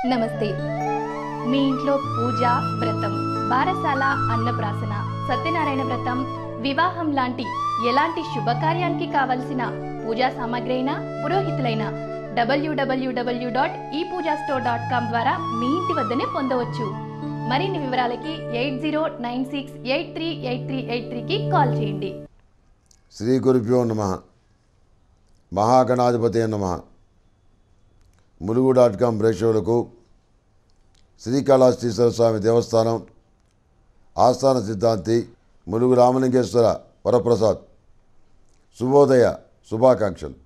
నమస్తే మీ ఇంట్లో పూజ వ్రతం బారసాల అన్నప్రాసన సత్యనారాయణ వ్రతం వివాహం లాంటి ఎలాంటి శుభకార్యానికి కావలసిన పూజా సామాగ్రి అయినా పురోహితులైన డబ్ల్యూడబ్ల్యూడబ్ల్యూ dot E Pooja store dot com ద్వారా మీ ఇంటి వద్దనే పొందవచ్చు మరిన్ని వివరాలకి eight zero nine six eight three eight three eight త్రీకి కాల్ చేయండి శ్రీ గురుభ్యో నమ మహాగణాధిపతి నమ ములుగు డాట్ కామ్ ప్రేక్షకులకు శ్రీకాళహస్తీశ్వర స్వామి దేవస్థానం ఆస్థాన సిద్ధాంతి ములుగు రామలింగేశ్వర వరప్రసాద్ శుభోదయ శుభాకాంక్షలు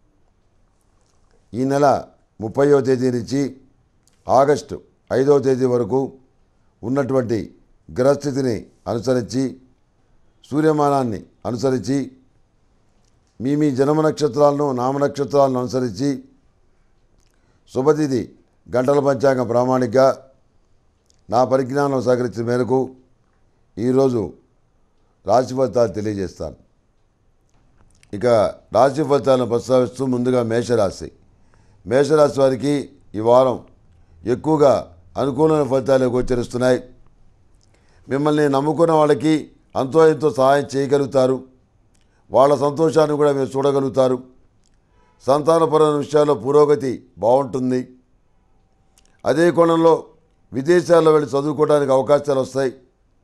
ఈ నెల ముప్పయో తేదీ నుంచి ఆగస్టు ఐదవ తేదీ వరకు ఉన్నటువంటి గ్రహస్థితిని అనుసరించి సూర్యమానాన్ని అనుసరించి మీ మీ జన్మ నక్షత్రాలను నామ నక్షత్రాలను అనుసరించి శుభతిథి గంటల పంచాంగ ప్రామాణికగా నా పరిజ్ఞానం సహకరించిన మేరకు ఈరోజు రాశి ఫలితాలు తెలియజేస్తాను ఇక రాశి ఫలితాలను ప్రస్తావిస్తూ ముందుగా మేషరాశి మేషరాశి వారికి ఈ వారం ఎక్కువగా అనుకూలమైన ఫలితాలు గోచరిస్తున్నాయి మిమ్మల్ని నమ్ముకున్న వాళ్ళకి అంతో ఎంతో సహాయం చేయగలుగుతారు వాళ్ళ సంతోషాన్ని కూడా మీరు చూడగలుగుతారు సంతానపరమైన విషయాల్లో పురోగతి బాగుంటుంది అదే కోణంలో విదేశాల్లో వెళ్ళి చదువుకోవడానికి అవకాశాలు వస్తాయి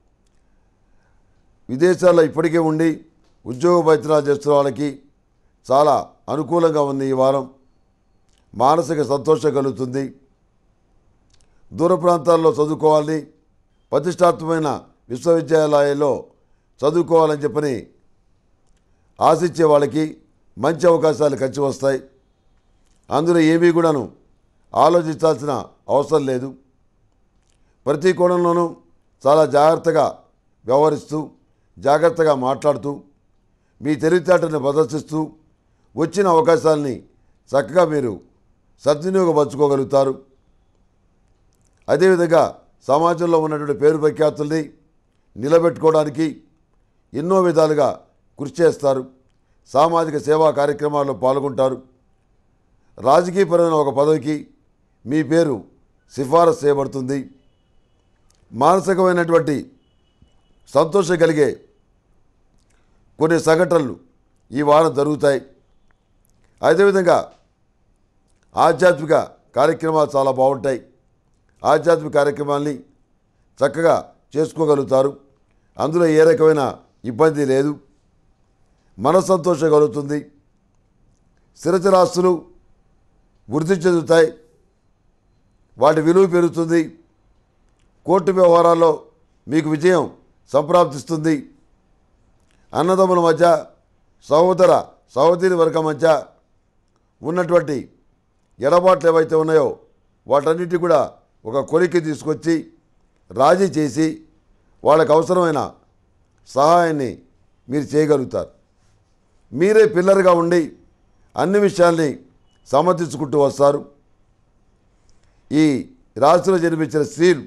విదేశాల్లో ఇప్పటికే ఉండి ఉద్యోగ ప్రయత్నాలు చేస్తున్న వాళ్ళకి చాలా అనుకూలంగా ఉంది ఈ వారం మానసిక సంతోషం కలుగుతుంది దూర ప్రాంతాల్లో చదువుకోవాలని ప్రతిష్టాత్మకమైన విశ్వవిద్యాలయాల్లో చదువుకోవాలని చెప్పని ఆశించే వాళ్ళకి మంచి అవకాశాలు ఖర్చు వస్తాయి అందులో ఏమీ కూడాను ఆలోచించాల్సిన అవసరం లేదు ప్రతి కోణంలోనూ చాలా జాగ్రత్తగా వ్యవహరిస్తూ జాగ్రత్తగా మాట్లాడుతూ మీ తెలివితేటను ప్రదర్శిస్తూ వచ్చిన అవకాశాలని చక్కగా మీరు సద్వినియోగపరచుకోగలుగుతారు అదేవిధంగా సమాజంలో ఉన్నటువంటి పేరు ప్రఖ్యాతుల్ని నిలబెట్టుకోవడానికి ఎన్నో విధాలుగా కృషి చేస్తారు సామాజిక సేవా కార్యక్రమాల్లో పాల్గొంటారు రాజకీయపరమైన ఒక పదవికి మీ పేరు సిఫారసు చేయబడుతుంది మానసికమైనటువంటి సంతోషం కలిగే కొన్ని సంఘటనలు ఈ వారం జరుగుతాయి అదేవిధంగా ఆధ్యాత్మిక కార్యక్రమాలు చాలా బాగుంటాయి ఆధ్యాత్మిక కార్యక్రమాల్ని చక్కగా చేసుకోగలుగుతారు అందులో ఏ రకమైన ఇబ్బంది లేదు మనసంతోషం కలుగుతుంది స్థిరచరాస్తులు వృద్ధి చెందుతాయి వాటి విలువ పెరుగుతుంది కోర్టు వ్యవహారాల్లో మీకు విజయం సంప్రాప్తిస్తుంది అన్నదమ్ముల మధ్య సహోదర సహోదరి వర్గం మధ్య ఉన్నటువంటి ఎడబాట్లు ఏవైతే ఉన్నాయో వాటన్నిటి కూడా ఒక కొలిక్కి తీసుకొచ్చి రాజీ చేసి వాళ్ళకు అవసరమైన సహాయాన్ని మీరు చేయగలుగుతారు మీరే పిల్లర్గా ఉండి అన్ని విషయాల్ని సమర్థించుకుంటూ వస్తారు ఈ రాశిలో జన్మించిన స్త్రీలు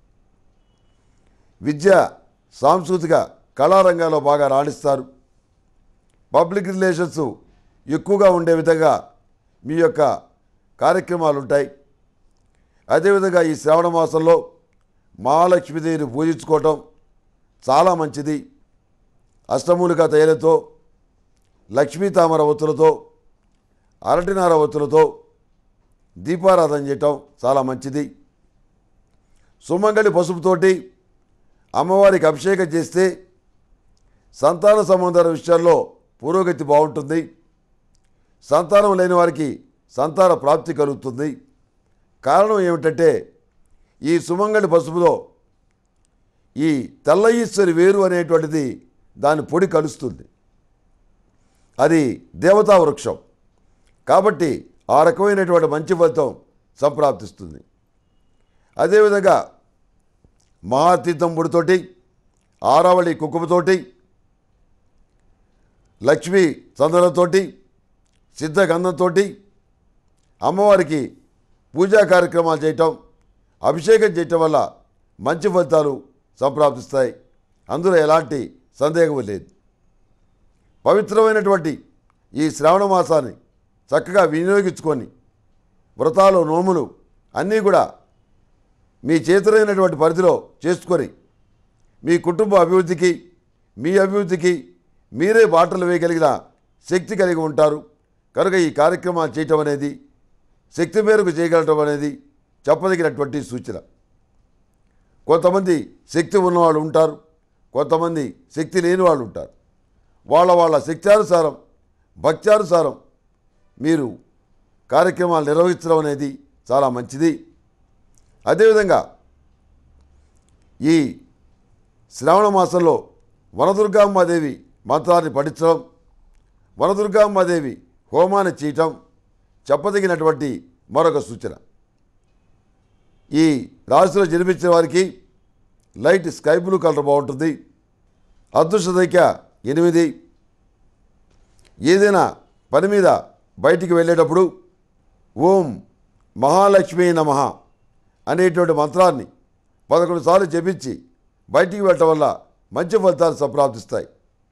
విద్య సాంస్కృతిక కళారంగాల్లో బాగా రాణిస్తారు పబ్లిక్ రిలేషన్స్ ఎక్కువగా ఉండే విధంగా మీ యొక్క కార్యక్రమాలు ఉంటాయి అదేవిధంగా ఈ శ్రావణ మాసంలో మహాలక్ష్మీదేవిని పూజించుకోవటం చాలా మంచిది అష్టమూలిక తైలతో లక్ష్మీ తామర ఒత్తులతో అరటినార ఒత్తులతో దీపారాధన చేయటం చాలా మంచిది సుమంగళి పసుపుతోటి అమ్మవారికి అభిషేకం చేస్తే సంతాన సంబంధాల విషయాల్లో పురోగతి బాగుంటుంది సంతానం లేని వారికి సంతాన ప్రాప్తి కలుగుతుంది కారణం ఏమిటంటే ఈ సుమంగళి పసుపులో ఈ తెల్ల ఈశ్వరి వేరు అనేటువంటిది దాని పొడి కలుస్తుంది అది దేవతా వృక్షం కాబట్టి ఆ రకమైనటువంటి మంచి ఫలితం సంప్రాప్తిస్తుంది అదేవిధంగా మహాతీర్థం పొడితోటి ఆరావళి కుంకుమతోటి లక్ష్మీ చందనంతోటి సిద్ధగంధంతో అమ్మవారికి పూజా కార్యక్రమాలు చేయటం అభిషేకం చేయటం వల్ల మంచి ఫలితాలు సంప్రాప్తిస్తాయి అందులో ఎలాంటి సందేహం లేదు పవిత్రమైనటువంటి ఈ శ్రావణ మాసాన్ని చక్కగా వినియోగించుకొని వ్రతాలు నోములు అన్నీ కూడా మీ చేతులైనటువంటి పరిధిలో చేసుకొని మీ కుటుంబ అభివృద్ధికి మీ అభివృద్ధికి మీరే బాటలు వేయగలిగిన శక్తి కలిగి ఉంటారు కనుక ఈ కార్యక్రమాలు చేయటం అనేది శక్తి మేరకు చేయగలటం అనేది చెప్పదగినటువంటి సూచన కొంతమంది శక్తి ఉన్నవాళ్ళు ఉంటారు కొంతమంది శక్తి లేని వాళ్ళు ఉంటారు వాళ్ళ వాళ్ళ శక్త్యానుసారం భక్త్యానుసారం మీరు కార్యక్రమాలు నిర్వహించడం అనేది చాలా మంచిది అదేవిధంగా ఈ శ్రావణ మాసంలో వనదుర్గాంబాదేవి మంత్రాన్ని పఠించడం వనదుర్గాంబాదేవి హోమాన్ని చేయటం చెప్పదగినటువంటి మరొక సూచన ఈ రాశిలో జన్మించిన వారికి లైట్ స్కై బ్లూ కలర్ బాగుంటుంది అదృష్ట సంఖ్య ఎనిమిది ఏదైనా పని మీద బయటికి వెళ్ళేటప్పుడు ఓం మహాలక్ష్మీ నమ అనేటువంటి మంత్రాన్ని పదకొండు సార్లు జపించి బయటికి వెళ్ళటం వల్ల మంచి ఫలితాలు సంప్రాప్తిస్తాయి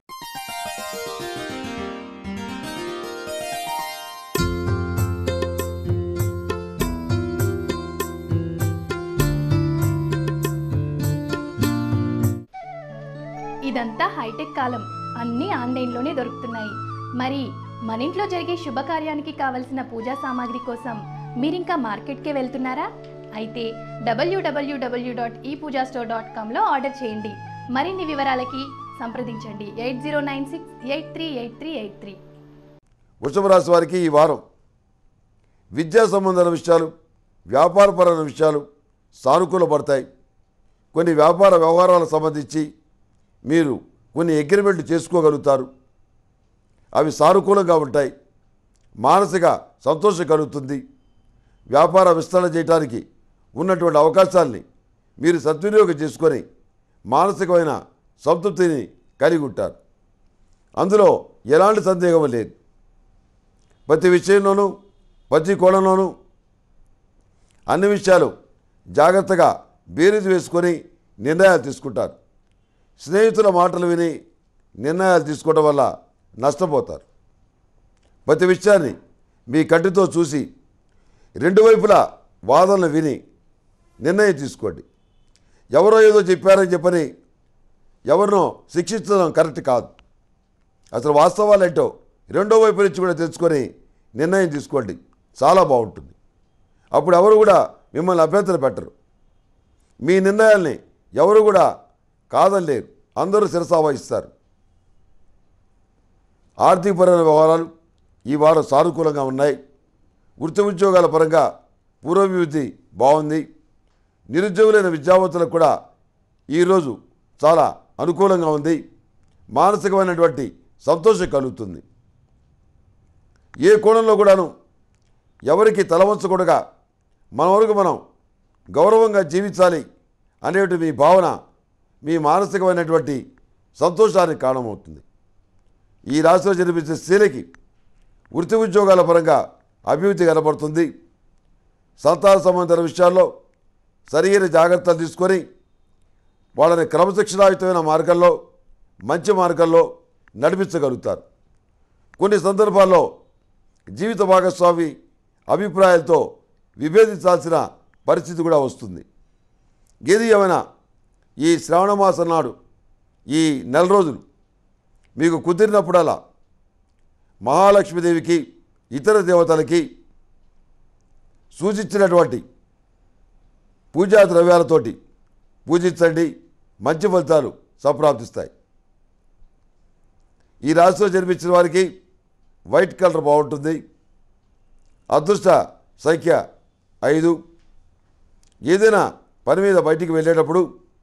ఇదంతా హైటెక్ కాలం అన్నీ ఆన్లైన్లోనే దొరుకుతున్నాయి మరి మన ఇంట్లో జరిగే శుభకార్యానికి కావలసిన పూజా సామాగ్రి కోసం మీరింకా మార్కెట్కే వెళ్తున్నారా అయితే డబ్ల్యూడబ్ల్యూడబ్ల్యూ dot E Pooja store dot కామ్లో ఆర్డర్ చేయండి మరిన్ని వివరాలకి సంప్రదించండి eight zero nine six eight three eight three eight three వృషభ రాశి వారికి ఈ వారం విద్యా సంబంధమైన విషయాలు వ్యాపారపరమైన విషయాలు సానుకూల పడతాయి కొన్ని వ్యాపార వ్యవహారాలకు సంబంధించి మీరు కొన్ని అగ్రిమెంట్లు చేసుకోగలుగుతారు అవి సానుకూలంగా ఉంటాయి మానసిక సంతోషం కలుగుతుంది వ్యాపార విస్తరణ చేయడానికి ఉన్నటువంటి అవకాశాల్ని మీరు సద్వినియోగం చేసుకొని మానసికమైన సంతృప్తిని కలిగి ఉంటారు అందులో ఎలాంటి సందేహం లేదు ప్రతి విషయంలోనూ ప్రతి కోణంలోనూ అన్ని విషయాలు జాగ్రత్తగా బేరీజు వేసుకొని నిర్ణయాలు తీసుకుంటారు స్నేహితుల మాటలు విని నిర్ణయాలు తీసుకోవడం వల్ల నష్టపోతారు ప్రతి విషయాన్ని మీ కంటితో చూసి రెండు వైపులా వాదనలు విని నిర్ణయం తీసుకోండి ఎవరో ఏదో చెప్పారని చెప్పని ఎవరినో శిక్షించడం కరెక్ట్ కాదు అసలు వాస్తవాలు ఏంటో రెండో వైపు నుంచి కూడా తెలుసుకొని నిర్ణయం తీసుకోండి చాలా బాగుంటుంది అప్పుడు ఎవరు కూడా మిమ్మల్ని అభ్యంతరం పెట్టరు మీ నిర్ణయాల్ని ఎవరు కూడా కాదనలేరు అందరూ శిరసావహిస్తారు ఆర్థికపరమైన వ్యవహారాలు ఈ వారం సానుకూలంగా ఉన్నాయి వృత్తి ఉద్యోగాల పరంగా పూర్వాభివృద్ధి బాగుంది నిరుద్యోగులైన విద్యావంతులకు కూడా ఈరోజు చాలా అనుకూలంగా ఉంది మానసికమైనటువంటి సంతోషం కలుగుతుంది ఏ కోణంలో కూడాను ఎవరికి తలవంచకూడగా మన వరకు మనం గౌరవంగా జీవించాలి అనేటువంటి మీ భావన మీ మానసికమైనటువంటి సంతోషానికి కారణమవుతుంది ఈ రాశిలో జన్మించే స్త్రీలకి వృత్తి ఉద్యోగాల పరంగా అభివృద్ధి కనబడుతుంది సంతాన సంబంధిత విషయాల్లో సరైన జాగ్రత్తలు తీసుకొని వాళ్ళని క్రమశిక్షణాయుతమైన మార్గంలో మంచి మార్గంలో నడిపించగలుగుతారు కొన్ని సందర్భాల్లో జీవిత భాగస్వామి అభిప్రాయాలతో విభేదించాల్సిన పరిస్థితి కూడా వస్తుంది ఏది ఏమైనా ఈ శ్రావణ మాసం నాడు ఈ నెల రోజులు మీకు కుదిరినప్పుడల్లా మహాలక్ష్మీదేవికి ఇతర దేవతలకి సూచించినటువంటి పూజా ద్రవ్యాలతోటి పూజించండి మంచి ఫలితాలు సంప్రాప్తిస్తాయి ఈ రాశిలో జన్మించిన వారికి వైట్ కలర్ బాగుంటుంది అదృష్ట సంఖ్య ఐదు ఏదైనా పని మీద బయటికి వెళ్ళేటప్పుడు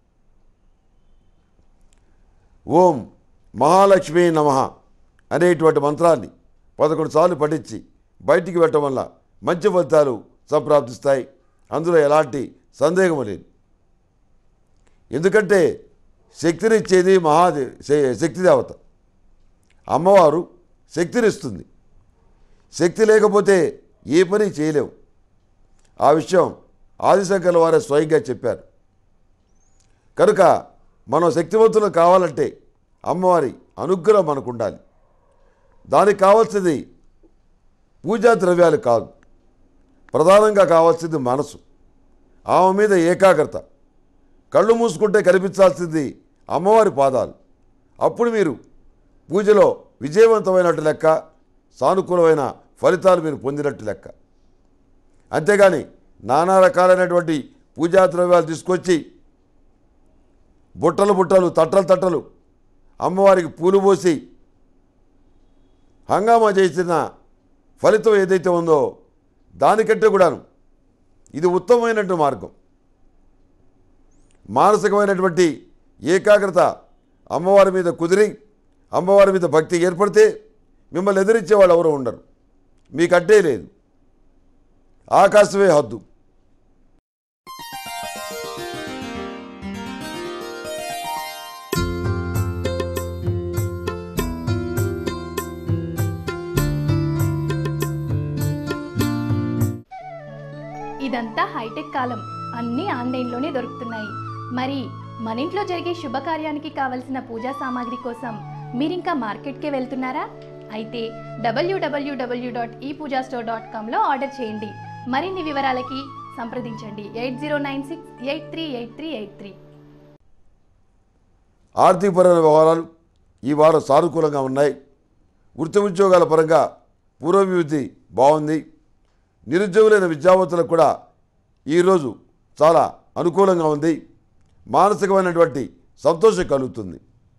ఓం మహాలక్ష్మీ నమ అనేటువంటి మంత్రాన్ని పదకొండు సార్లు పఠించి బయటికి వెళ్ళటం వల్ల మంచి ఫలితాలు సంప్రాప్తిస్తాయి అందులో ఎలాంటి సందేహం లేదు ఎందుకంటే శక్తినిచ్చేది మహాదే శ- శక్తి దేవత అమ్మవారు శక్తినిస్తుంది శక్తి లేకపోతే ఏ పని చేయలేవు ఆ విషయం ఆదిశంకర్ల వారే స్వయంగా చెప్పారు కనుక మనం శక్తివంతులు కావాలంటే అమ్మవారి అనుగ్రహం మనకు ఉండాలి దానికి కావాల్సింది పూజా ద్రవ్యాలు కాదు ప్రధానంగా కావాల్సింది మనసు ఆమె మీద ఏకాగ్రత కళ్ళు మూసుకుంటే కనిపించాల్సింది అమ్మవారి పాదాలు అప్పుడు మీరు పూజలో విజయవంతమైనట్టు లెక్క సానుకూలమైన ఫలితాలు మీరు పొందినట్టు లెక్క అంతేగాని నానా రకాలైనటువంటి పూజా ద్రవ్యాలు తీసుకొచ్చి బుట్టలు బుట్టలు తట్టలు తట్టలు అమ్మవారికి పూలు పోసి హంగామా చేసిన ఫలితం ఏదైతే ఉందో దానికంటే కూడాను ఇది ఉత్తమమైనటువంటి మార్గం మానసికమైనటువంటి ఏకాగ్రత అమ్మవారి మీద కుదిరి అమ్మవారి మీద భక్తి ఏర్పడితే మిమ్మల్ని ఎదిరించే వాళ్ళు ఎవరు ఉండరు మీకు అడ్డే లేదు ఆకాశమే హద్దు ఇదంతా హైటెక్ కాలం అన్నీ ఆన్లైన్లోనే దొరుకుతున్నాయి మరి మన ఇంట్లో జరిగే శుభకార్యానికి కావలసిన పూజా సామాగ్రి కోసం మీరింకా మార్కెట్కే వెళ్తున్నారా అయితే డబ్ల్యూడబ్ల్యూడబ్ల్యూ dot E Pooja store dot కామ్లో ఆర్డర్ చేయండి మరిన్ని వివరాలకి సంప్రదించండి eight zero nine six eight three eight three eight three ఆర్థికపరమైన వ్యవహారాలు ఈ వారం సానుకూలంగా ఉన్నాయి వృత్తి ఉద్యోగాల పరంగా పూర్వాభివృద్ధి బాగుంది నిరుద్యోగులైన విద్యావంతులకు కూడా ఈరోజు చాలా అనుకూలంగా ఉంది మానసికమైనటువంటి సంతోషం కలుగుతుంది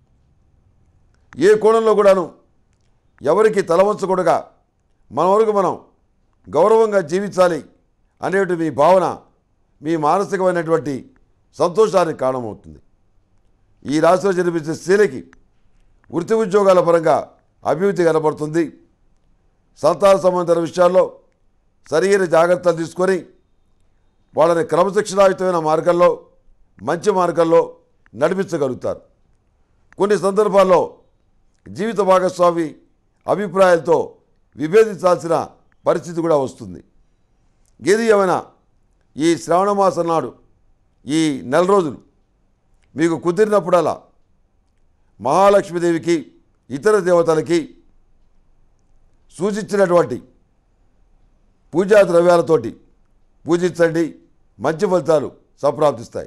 ఏ కోణంలో కూడాను ఎవరికి తలవంచకూడగా మన వరకు మనం గౌరవంగా జీవించాలి అనేటువంటి మీ భావన మీ మానసికమైనటువంటి సంతోషానికి కారణమవుతుంది ఈ రాశిలో జన్మించే స్త్రీలకి వృత్తి ఉద్యోగాల పరంగా అభివృద్ధి కనబడుతుంది సంతాన సంబంధిత విషయాల్లో సరైన జాగ్రత్తలు తీసుకొని వాళ్ళని క్రమశిక్షణాయుతమైన మార్గంలో మంచి మార్గంలో నడిపించగలుగుతారు కొన్ని సందర్భాల్లో జీవిత భాగస్వామి అభిప్రాయాలతో విభేదించాల్సిన పరిస్థితి కూడా వస్తుంది ఏది ఏమైనా ఈ శ్రావణ మాసం నాడు ఈ నెల రోజులు మీకు కుదిరినప్పుడల్లా మహాలక్ష్మీదేవికి ఇతర దేవతలకి సూచించినటువంటి పూజా ద్రవ్యాలతోటి పూజించండి మంచి ఫలితాలు సంప్రాప్తిస్తాయి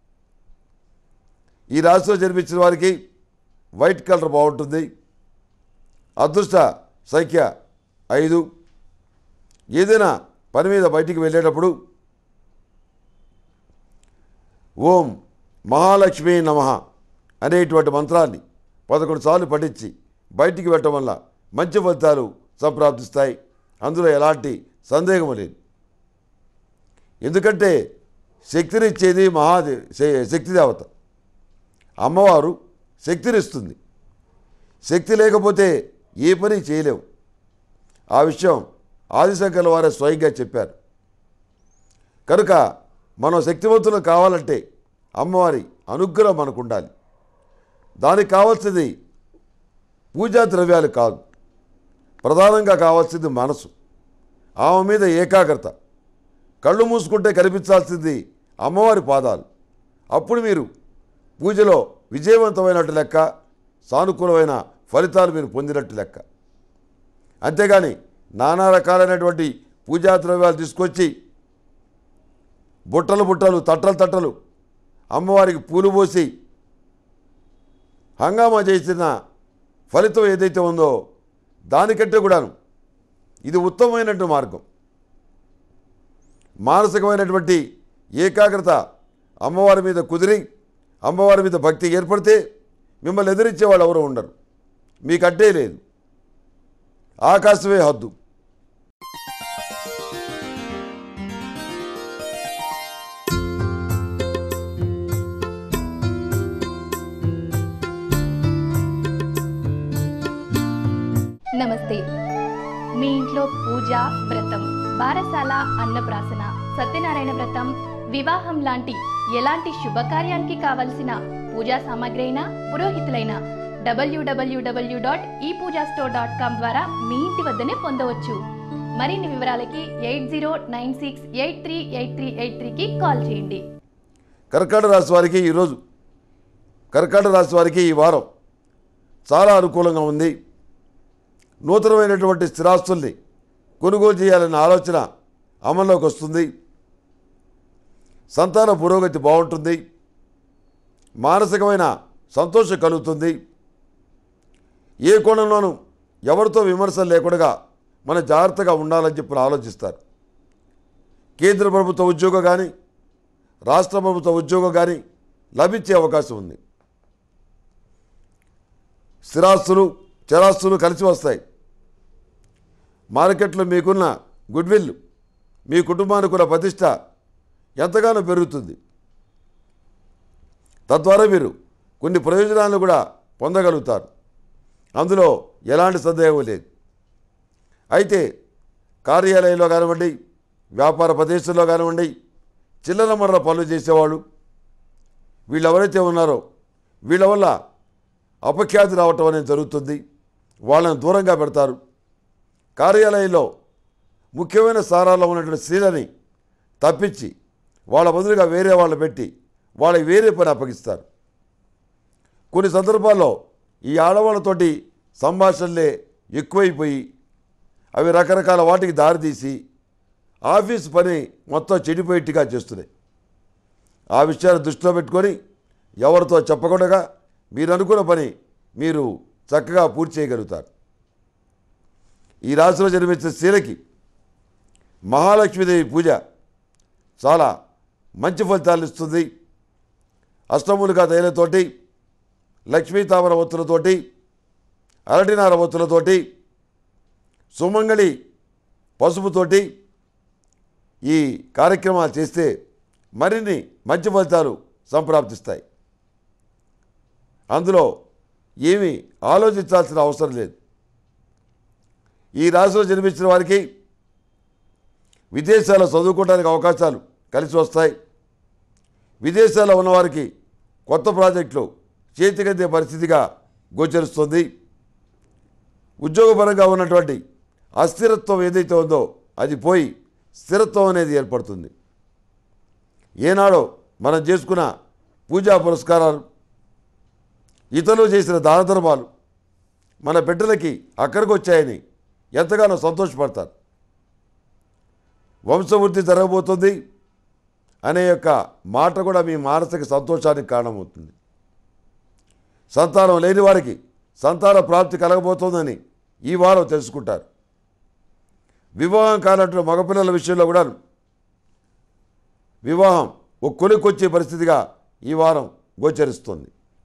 ఈ రాశిలో జన్మించిన వారికి వైట్ కలర్ బాగుంటుంది అదృష్ట సంఖ్య ఐదు ఏదైనా పని మీద బయటికి వెళ్ళేటప్పుడు ఓం మహాలక్ష్మీ నమ అనేటువంటి మంత్రాన్ని పదకొండు సార్లు పఠించి బయటికి వెళ్ళటం వల్ల మంచి ఫలితాలు సంప్రాప్తిస్తాయి అందులో ఎలాంటి సందేహం లేదు ఎందుకంటే శక్తినిచ్చేది మహాదే శ- శక్తి దేవత అమ్మవారు శక్తినిస్తుంది శక్తి లేకపోతే ఏ పని చేయలేవు ఆ విషయం ఆదిశంకర్ల వారే స్వయంగా చెప్పారు కనుక మనం శక్తివంతులు కావాలంటే అమ్మవారి అనుగ్రహం మనకు ఉండాలి దానికి కావాల్సింది పూజా ద్రవ్యాలు కాదు ప్రధానంగా కావాల్సింది మనసు ఆమె మీద ఏకాగ్రత కళ్ళు మూసుకుంటే కనిపించాల్సింది అమ్మవారి పాదాలు అప్పుడు మీరు పూజలో విజయవంతమైనట్టు లెక్క సానుకూలమైన ఫలితాలు మీరు పొందినట్టు లెక్క అంతేగాని నానా రకాలైనటువంటి పూజా ద్రవ్యాలు తీసుకొచ్చి బుట్టలు బుట్టలు తట్టలు తట్టలు అమ్మవారికి పూలు పోసి హంగామా చేసిన ఫలితం ఏదైతే ఉందో దానికంటే కూడాను ఇది ఉత్తమమైనటువంటి మార్గం మానసికమైనటువంటి ఏకాగ్రత అమ్మవారి మీద కుదిరి అమ్మవారి మీద భక్తి ఏర్పడితే మిమ్మల్ని ఎదిరించే వాళ్ళు ఎవరు ఉండరు మీకు అడ్డే లేదు ఆకాశమే హద్దు నమస్తే మీ ఇంట్లో పూజ వ్రతం బారసాల అన్నప్రాసన సత్యనారాయణ వ్రతం వివాహం లాంటి ఎలాంటి శుభకార్యానికి కావలసిన పూజా సామాగ్రి అయినా పురోహితులైన డబ్ల్యూడబ్ల్యూడబ్ల్యూ dot E Pooja store dot com ద్వారా మీ ఇంటి వద్దనే పొందవచ్చు మరిన్ని వివరాలకి eight zero nine six eight three eight three eight త్రీకి కాల్ చేయండి కర్కాటక రాశి వారికి ఈరోజు కర్కాటక రాశి వారికి ఈ వారం చాలా అనుకూలంగా ఉంది నూతనమైనటువంటి స్థిరాస్తుల్ని కొనుగోలు చేయాలన్న ఆలోచన అమల్లోకి వస్తుంది సంతాన పురోగతి బాగుంటుంది మానసికమైన సంతోషం కలుగుతుంది ఏ కోణంలోనూ ఎవరితో విమర్శలు లేకుండా మనం జాగ్రత్తగా ఉండాలని చెప్పి ఆలోచిస్తారు కేంద్ర ప్రభుత్వ ఉద్యోగం కానీ రాష్ట్ర ప్రభుత్వ ఉద్యోగం కానీ లభించే అవకాశం ఉంది స్థిరాస్తులు చరాస్తులు కలిసి వస్తాయి మార్కెట్లో మీకున్న గుడ్విల్ మీ కుటుంబానికి ఉన్న ప్రతిష్ట ఎంతగానో పెరుగుతుంది తద్వారా మీరు కొన్ని ప్రయోజనాలను కూడా పొందగలుగుతారు అందులో ఎలాంటి సందేహం లేదు అయితే కార్యాలయంలో కానివ్వండి వ్యాపార ప్రదేశంలో కానివ్వండి చిల్లర మర్ర పనులు చేసేవాళ్ళు వీళ్ళు ఎవరైతే ఉన్నారో వీళ్ళ వల్ల అపఖ్యాతి రావటం అనేది జరుగుతుంది వాళ్ళని దూరంగా పెడతారు కార్యాలయంలో ముఖ్యమైన స్థానాల్లో ఉన్నటువంటి స్త్రీలని తప్పించి వాళ్ళ బదులుగా వేరే వాళ్ళు పెట్టి వాళ్ళకి వేరే పని అప్పగిస్తారు కొన్ని సందర్భాల్లో ఈ ఆడవాళ్ళతోటి సంభాషణలే ఎక్కువైపోయి అవి రకరకాల వాటికి దారితీసి ఆఫీస్ పని మొత్తం చెడిపోయేట్టుగా చేస్తున్నాయి ఆ విషయాన్ని దృష్టిలో పెట్టుకొని ఎవరితో చెప్పకుండా మీరు అనుకున్న పని మీరు చక్కగా పూర్తి చేయగలుగుతారు ఈ రాశిలో జన్మించిన స్త్రీలకి మహాలక్ష్మీదేవి పూజ చాలా మంచి ఫలితాలు ఇస్తుంది అష్టములుగా తైలతోటి లక్ష్మీ తామర ఒత్తులతోటి అరటినార ఒత్తులతోటి సుమంగళి పసుపుతోటి ఈ కార్యక్రమాలు చేస్తే మరిన్ని మంచి ఫలితాలు సంప్రాప్తిస్తాయి అందులో ఏమీ ఆలోచించాల్సిన అవసరం లేదు ఈ రాశిలో జన్మించిన వారికి విదేశాల్లో చదువుకోవడానికి అవకాశాలు కలిసి వస్తాయి విదేశాల్లో ఉన్నవారికి కొత్త ప్రాజెక్టులు చేతికందే పరిస్థితిగా గోచరిస్తుంది ఉద్యోగపరంగా ఉన్నటువంటి అస్థిరత్వం ఏదైతే ఉందో అది పోయి స్థిరత్వం అనేది ఏర్పడుతుంది ఏనాడో మనం చేసుకున్న పూజా పురస్కారాలు ఇతరులు చేసిన దాన ధర్మాలు మన బిడ్డలకి అక్కడికి వచ్చాయని ఎంతగానో సంతోషపడతారు వంశవృద్ధి జరగబోతుంది అనే యొక్క మాట కూడా మీ మానసిక సంతోషానికి కారణమవుతుంది సంతానం లేని వారికి సంతాన ప్రాప్తి కలగబోతోందని ఈ వారం తెలుసుకుంటారు వివాహం కానటువంటి మగపిల్లల విషయంలో కూడా వివాహం ఒక కొలికొచ్చే పరిస్థితిగా ఈ వారం గోచరిస్తుంది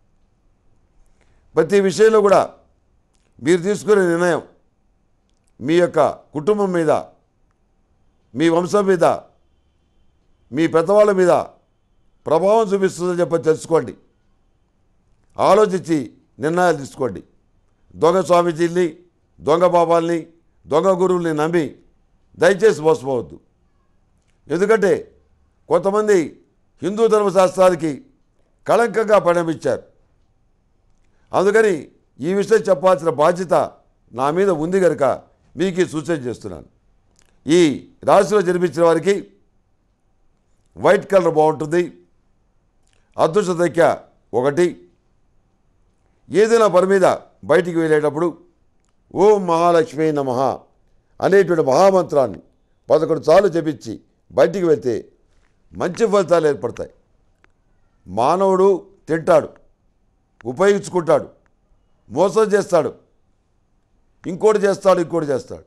ప్రతి విషయంలో కూడా మీరు తీసుకునే నిర్ణయం మీ యొక్క కుటుంబం మీద మీ వంశం మీద మీ పెద్దవాళ్ళ మీద ప్రభావం చూపిస్తుందని చెప్పి తెలుసుకోండి ఆలోచించి నిర్ణయాలు తీసుకోండి దొంగ స్వామీజీల్ని దొంగ బాబాల్ని దొంగ గురువుల్ని నమ్మి దయచేసి మోసపోవద్దు ఎందుకంటే కొంతమంది హిందూ ధర్మశాస్త్రానికి కళంకంగా పరిణమించారు అందుకని ఈ విషయం చెప్పాల్సిన బాధ్యత నా మీద ఉంది కనుక మీకు ఈ సూచన చేస్తున్నాను ఈ రాశిలో జన్మించిన వారికి వైట్ కలర్ బాగుంటుంది అదృష్ట సంఖ్య ఒకటి ఏదైనా పని మీద బయటికి వెళ్ళేటప్పుడు ఓం మహాలక్ష్మి నమ అనేటువంటి మహామంత్రాన్ని పదకొండు సార్లు జపించి బయటికి వెళ్తే మంచి ఫలితాలు ఏర్పడతాయి మానవుడు తింటాడు ఉపయోగించుకుంటాడు మోసం చేస్తాడు ఇంకోటి చేస్తాడు ఇంకోటి చేస్తాడు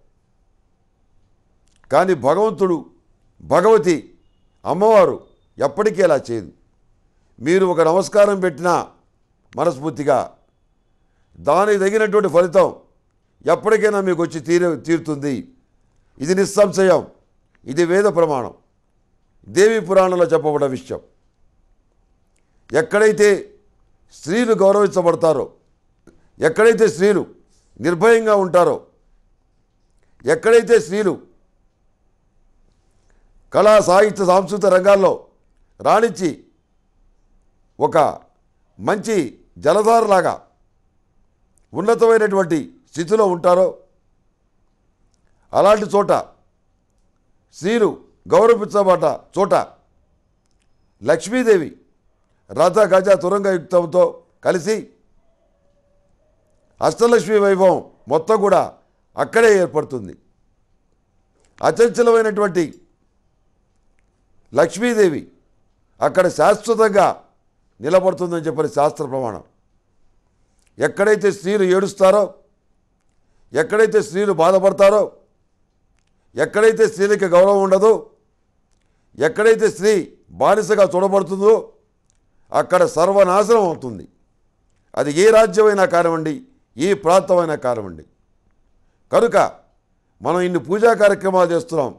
కానీ భగవంతుడు భగవతి అమ్మవారు ఎప్పటికీ అలా చేయదు మీరు ఒక నమస్కారం పెట్టినా మనస్ఫూర్తిగా దానికి తగినటువంటి ఫలితం ఎప్పటికైనా మీకు వచ్చి తీర తీరుతుంది ఇది నిస్సంశయం ఇది వేద ప్రమాణం దేవి పురాణంలో చెప్పబడిన విషయం ఎక్కడైతే స్త్రీలు గౌరవించబడతారో ఎక్కడైతే స్త్రీలు నిర్భయంగా ఉంటారో ఎక్కడైతే స్త్రీలు కళా సాహిత్య సాంస్కృతిక రంగాల్లో రాణించి ఒక మంచి జలధారలాగా ఉన్నతమైనటువంటి స్థితిలో ఉంటారో అలాంటి చోట స్త్రీలు గౌరవించబడ్డ చోట లక్ష్మీదేవి రథ గజ తురంగ యుక్తంతో కలిసి అష్టలక్ష్మి వైభవం మొత్తం కూడా అక్కడే ఏర్పడుతుంది అచంచలమైనటువంటి లక్ష్మీదేవి అక్కడ శాశ్వతంగా నిలబడుతుందని చెప్పని శాస్త్ర ప్రమాణం ఎక్కడైతే స్త్రీలు ఏడుస్తారో ఎక్కడైతే స్త్రీలు బాధపడతారో ఎక్కడైతే స్త్రీలకి గౌరవం ఉండదో ఎక్కడైతే స్త్రీ బానిసగా చూడబడుతుందో అక్కడ సర్వనాశనం అవుతుంది అది ఏ రాజ్యమైనా కానివ్వండి ఏ ప్రాంతమైనా కానివ్వండి కనుక మనం ఇన్ని పూజా కార్యక్రమాలు చేస్తున్నాం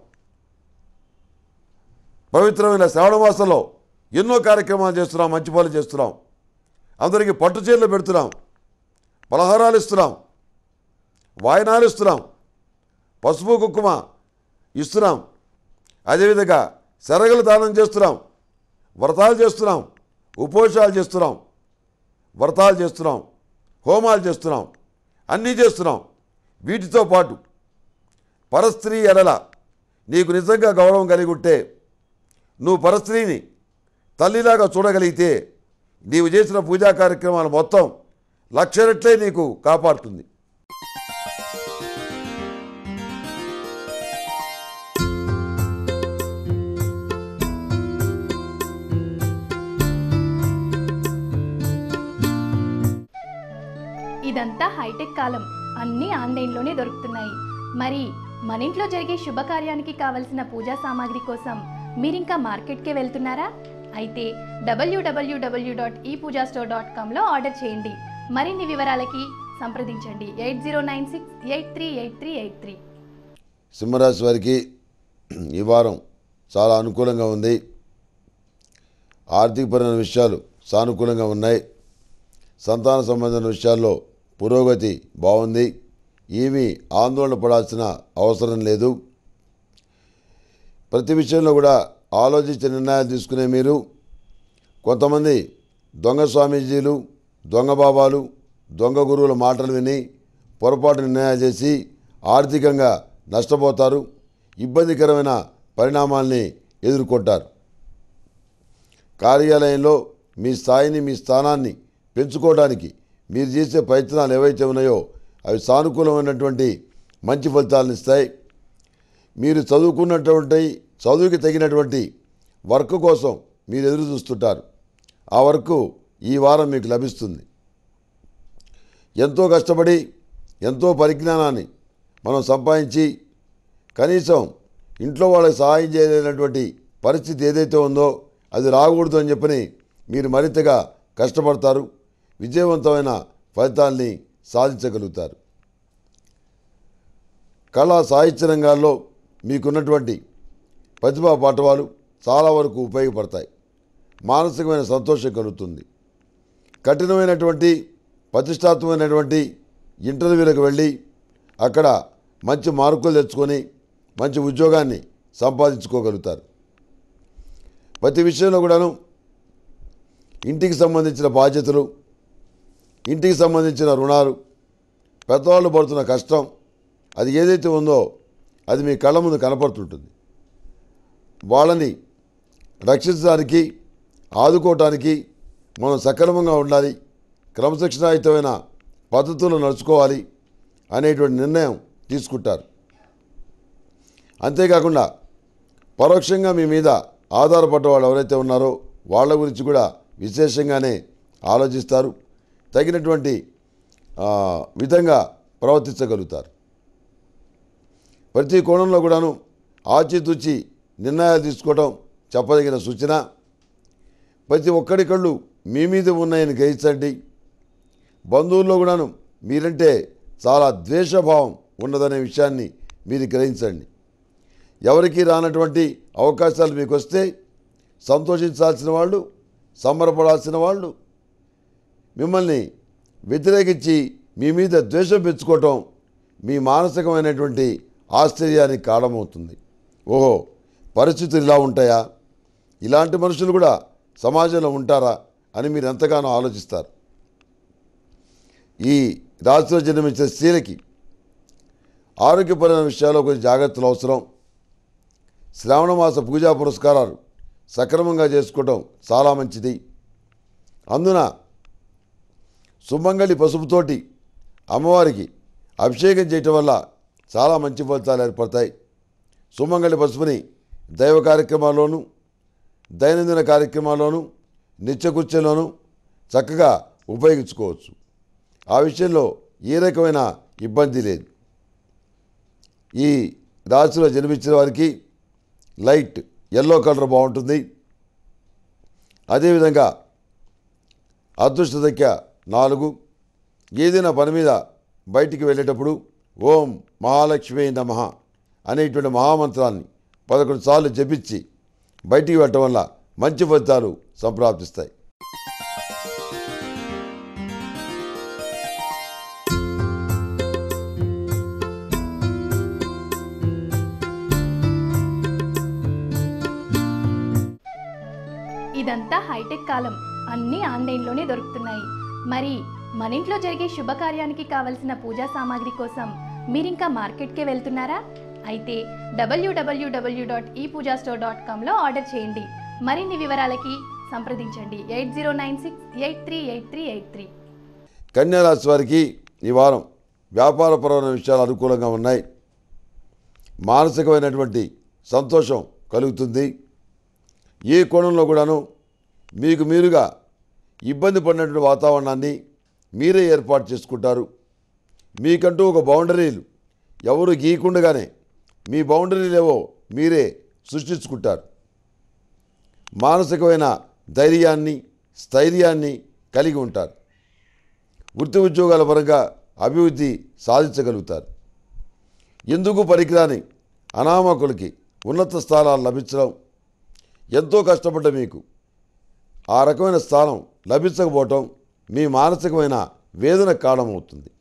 పవిత్రమైన శ్రావణ మాసంలో ఎన్నో కార్యక్రమాలు చేస్తున్నాం మంచి పనులు చేస్తున్నాం అందరికీ పట్టు చీరలు పెడుతున్నాం పలహారాలు ఇస్తున్నాం వాయనాలు ఇస్తున్నాం పసుపు కుంకుమ ఇస్తున్నాం అదేవిధంగా శరగలు దానం చేస్తున్నాం వ్రతాలు చేస్తున్నాం ఉపవాసాలు చేస్తున్నాం వ్రతాలు చేస్తున్నాం హోమాలు చేస్తున్నాం అన్నీ చేస్తున్నాం వీటితో పాటు పరస్త్రీ ఎడల నీకు నిజంగా గౌరవం కలిగి ఉంటే నువ్వు పరస్త్రీని తల్లిలాగా చూడగలిగితే నీవు చేసిన పూజా కార్యక్రమాలు మొత్తం లక్ష రెట్లే నీకు కాపాడుతుంది ఇదంతా హైటెక్ కాలం అన్నీ ఆన్లైన్లోనే దొరుకుతున్నాయి మరి మన ఇంట్లో జరిగే శుభకార్యానికి కావలసిన పూజా సామాగ్రి కోసం మీరింకా మార్కెట్కే వెళ్తున్నారా అయితే డబ్ల్యూడబ్ల్యూడబ్ల్యూ dot E Pooja store dot కామ్లో ఆర్డర్ చేయండి మరిన్ని వివరాలకి సంప్రదించండి eight zero nine six eight three eight three eight three సింహరాశి వారికి ఈ వారం చాలా అనుకూలంగా ఉంది ఆర్థికపరమైన విషయాలు సానుకూలంగా ఉన్నాయి సంతాన సంబంధమైన విషయాల్లో పురోగతి బాగుంది ఏమీ ఆందోళన పడాల్సిన అవసరం లేదు ప్రతి విషయంలో కూడా ఆలోచించి నిర్ణయాలు తీసుకునే మీరు కొంతమంది దొంగ స్వామీజీలు దొంగ బాబాలు దొంగ గురువుల మాటలు విని పొరపాటు నిర్ణయాలు చేసి ఆర్థికంగా నష్టపోతారు ఇబ్బందికరమైన పరిణామాల్ని ఎదుర్కొంటారు కార్యాలయంలో మీ స్థాయిని మీ స్థానాన్ని పెంచుకోవడానికి మీరు చేసే ప్రయత్నాలు ఏవైతే ఉన్నాయో అవి సానుకూలమైనటువంటి మంచి ఫలితాలను ఇస్తాయి మీరు చదువుకున్నటువంటి చదువుకి తగినటువంటి వర్క్ కోసం మీరు ఎదురు చూస్తుంటారు ఆ వర్క్ ఈ వారం మీకు లభిస్తుంది ఎంతో కష్టపడి ఎంతో పరిజ్ఞానాన్ని మనం సంపాదించి కనీసం ఇంట్లో వాళ్ళకి సహాయం చేయలేనటువంటి పరిస్థితి ఏదైతే ఉందో అది రాకూడదు అని చెప్పని మీరు మరింతగా కష్టపడతారు విజయవంతమైన ఫలితాల్ని సాధించగలుగుతారు కళా సాహిత్య రంగాల్లో మీకున్నటువంటి ప్రతిభా పాఠవాలు చాలా వరకు ఉపయోగపడతాయి మానసికమైన సంతోషం కలుగుతుంది కఠినమైనటువంటి ప్రతిష్టాత్మకమైనటువంటి ఇంటర్వ్యూలకు వెళ్ళి అక్కడ మంచి మార్కులు తెచ్చుకొని మంచి ఉద్యోగాన్ని సంపాదించుకోగలుగుతారు ప్రతి విషయంలో కూడాను ఇంటికి సంబంధించిన బాధ్యతలు ఇంటికి సంబంధించిన రుణాలు పెద్దవాళ్ళు పడుతున్న కష్టం అది ఏదైతే ఉందో అది మీ కళ్ళ ముందు కనపడుతుంటుంది వాళ్ళని రక్షించడానికి ఆదుకోవటానికి మనం సక్రమంగా ఉండాలి క్రమశిక్షణాయుతమైన పద్ధతుల్లో నడుచుకోవాలి అనేటువంటి నిర్ణయం తీసుకుంటారు అంతేకాకుండా పరోక్షంగా మీ మీద ఆధారపడ్డ వాళ్ళు ఎవరైతే ఉన్నారో వాళ్ళ గురించి కూడా విశేషంగానే ఆలోచిస్తారు తగినటువంటి ఆ, విధంగా ప్రవర్తించగలుగుతారు ప్రతి కోణంలో కూడాను ఆచితూచి నిర్ణయాలు తీసుకోవడం చెప్పదగిన సూచన ప్రతి ఒక్కడి కళ్ళు మీ మీద ఉన్నాయని గ్రహించండి బంధువుల్లో కూడాను మీరంటే చాలా ద్వేషభావం ఉన్నదనే విషయాన్ని మీరు గ్రహించండి ఎవరికి రానటువంటి అవకాశాలు మీకు వస్తే సంతోషించాల్సిన వాళ్ళు సంబరపడాల్సిన వాళ్ళు మిమ్మల్ని వ్యతిరేకించి మీ మీద ద్వేషం పెంచుకోవటం మీ మానసికమైనటువంటి ఆశ్చర్యానికి కారణమవుతుంది ఓహో పరిస్థితులు ఇలా ఉంటాయా ఇలాంటి మనుషులు కూడా సమాజంలో ఉంటారా అని మీరు ఎంతగానో ఆలోచిస్తారు ఈ రాశిలో జన్మించిన స్త్రీలకి ఆరోగ్యపరమైన విషయాల్లో కొంచెం జాగ్రత్తలు అవసరం శ్రావణ మాస పూజా పురస్కారాలు సక్రమంగా చేసుకోవడం చాలా మంచిది అందున సుమంగళి పసుపుతోటి అమ్మవారికి అభిషేకం చేయటం వల్ల చాలా మంచి ఫలితాలు ఏర్పడతాయి సుమంగళి పసుపుని దైవ కార్యక్రమాల్లోనూ దైనందిన కార్యక్రమాల్లోనూ నిత్యకృత్యంలోనూ చక్కగా ఉపయోగించుకోవచ్చు ఆ విషయంలో ఏ రకమైన ఇబ్బంది లేదు ఈ రాశిలో జన్మించిన వారికి లైట్ ఎల్లో కలర్ బాగుంటుంది అదేవిధంగా అదృష్ట సంఖ్య నాలుగు ఏదైనా పని మీద బయటికి వెళ్ళేటప్పుడు ఓం మహాలక్ష్మి నమ అనేటువంటి మహామంత్రాన్ని పదకొండు సార్లు జపించి బయటికి వెళ్ళటం వల్ల మంచి ఫలితాలు సంప్రాప్తిస్తాయి ఇదంతా హైటెక్ కాలం అన్నీ ఆన్లైన్లోనే దొరుకుతున్నాయి మరి మన ఇంట్లో జరిగే శుభకార్యానికి కావలసిన పూజా సామాగ్రి కోసం మీరింకా మార్కెట్కే వెళ్తున్నారా అయితే డబ్ల్యూడబ్ల్యూడబ్ల్యూ dot E Pooja store dot కామ్లో ఆర్డర్ చేయండి మరిన్ని వివరాలకి సంప్రదించండి eight zero nine six eight three eight three eight three కన్యారాశి వారికి ఈ వారం వ్యాపారపరమైన విషయాలు అనుకూలంగా ఉన్నాయి మానసికమైనటువంటి సంతోషం కలుగుతుంది ఏ కోణంలో కూడాను మీకు మీరుగా ఇబ్బంది పడినటువంటి వాతావరణాన్ని మీరే ఏర్పాటు చేసుకుంటారు మీకంటూ ఒక బౌండరీలు ఎవరు గీయకుండగానే మీ బౌండరీలేవో మీరే సృష్టించుకుంటారు మానసికమైన ధైర్యాన్ని స్థైర్యాన్ని కలిగి ఉంటారు వృత్తి ఉద్యోగాల పరంగా అభివృద్ధి సాధించగలుగుతారు ఎందుకు పనికిరాని అనామకులకి ఉన్నత స్థానాలు లభించడం ఎంతో కష్టపడ్డ మీకు ఆ రకమైన స్థానం లభించకపోవటం మీ మానసికమైన వేదన కారణమవుతుంది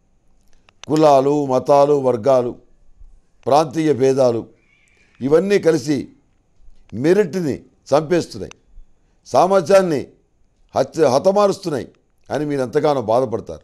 కులాలు మతాలు వర్గాలు ప్రాంతీయ భేదాలు ఇవన్నీ కలిసి మెరిట్ని చంపేస్తున్నాయి సామర్థ్యాన్ని హత్య హతమారుస్తున్నాయి అని మీరు ఎంతగానో బాధపడతారు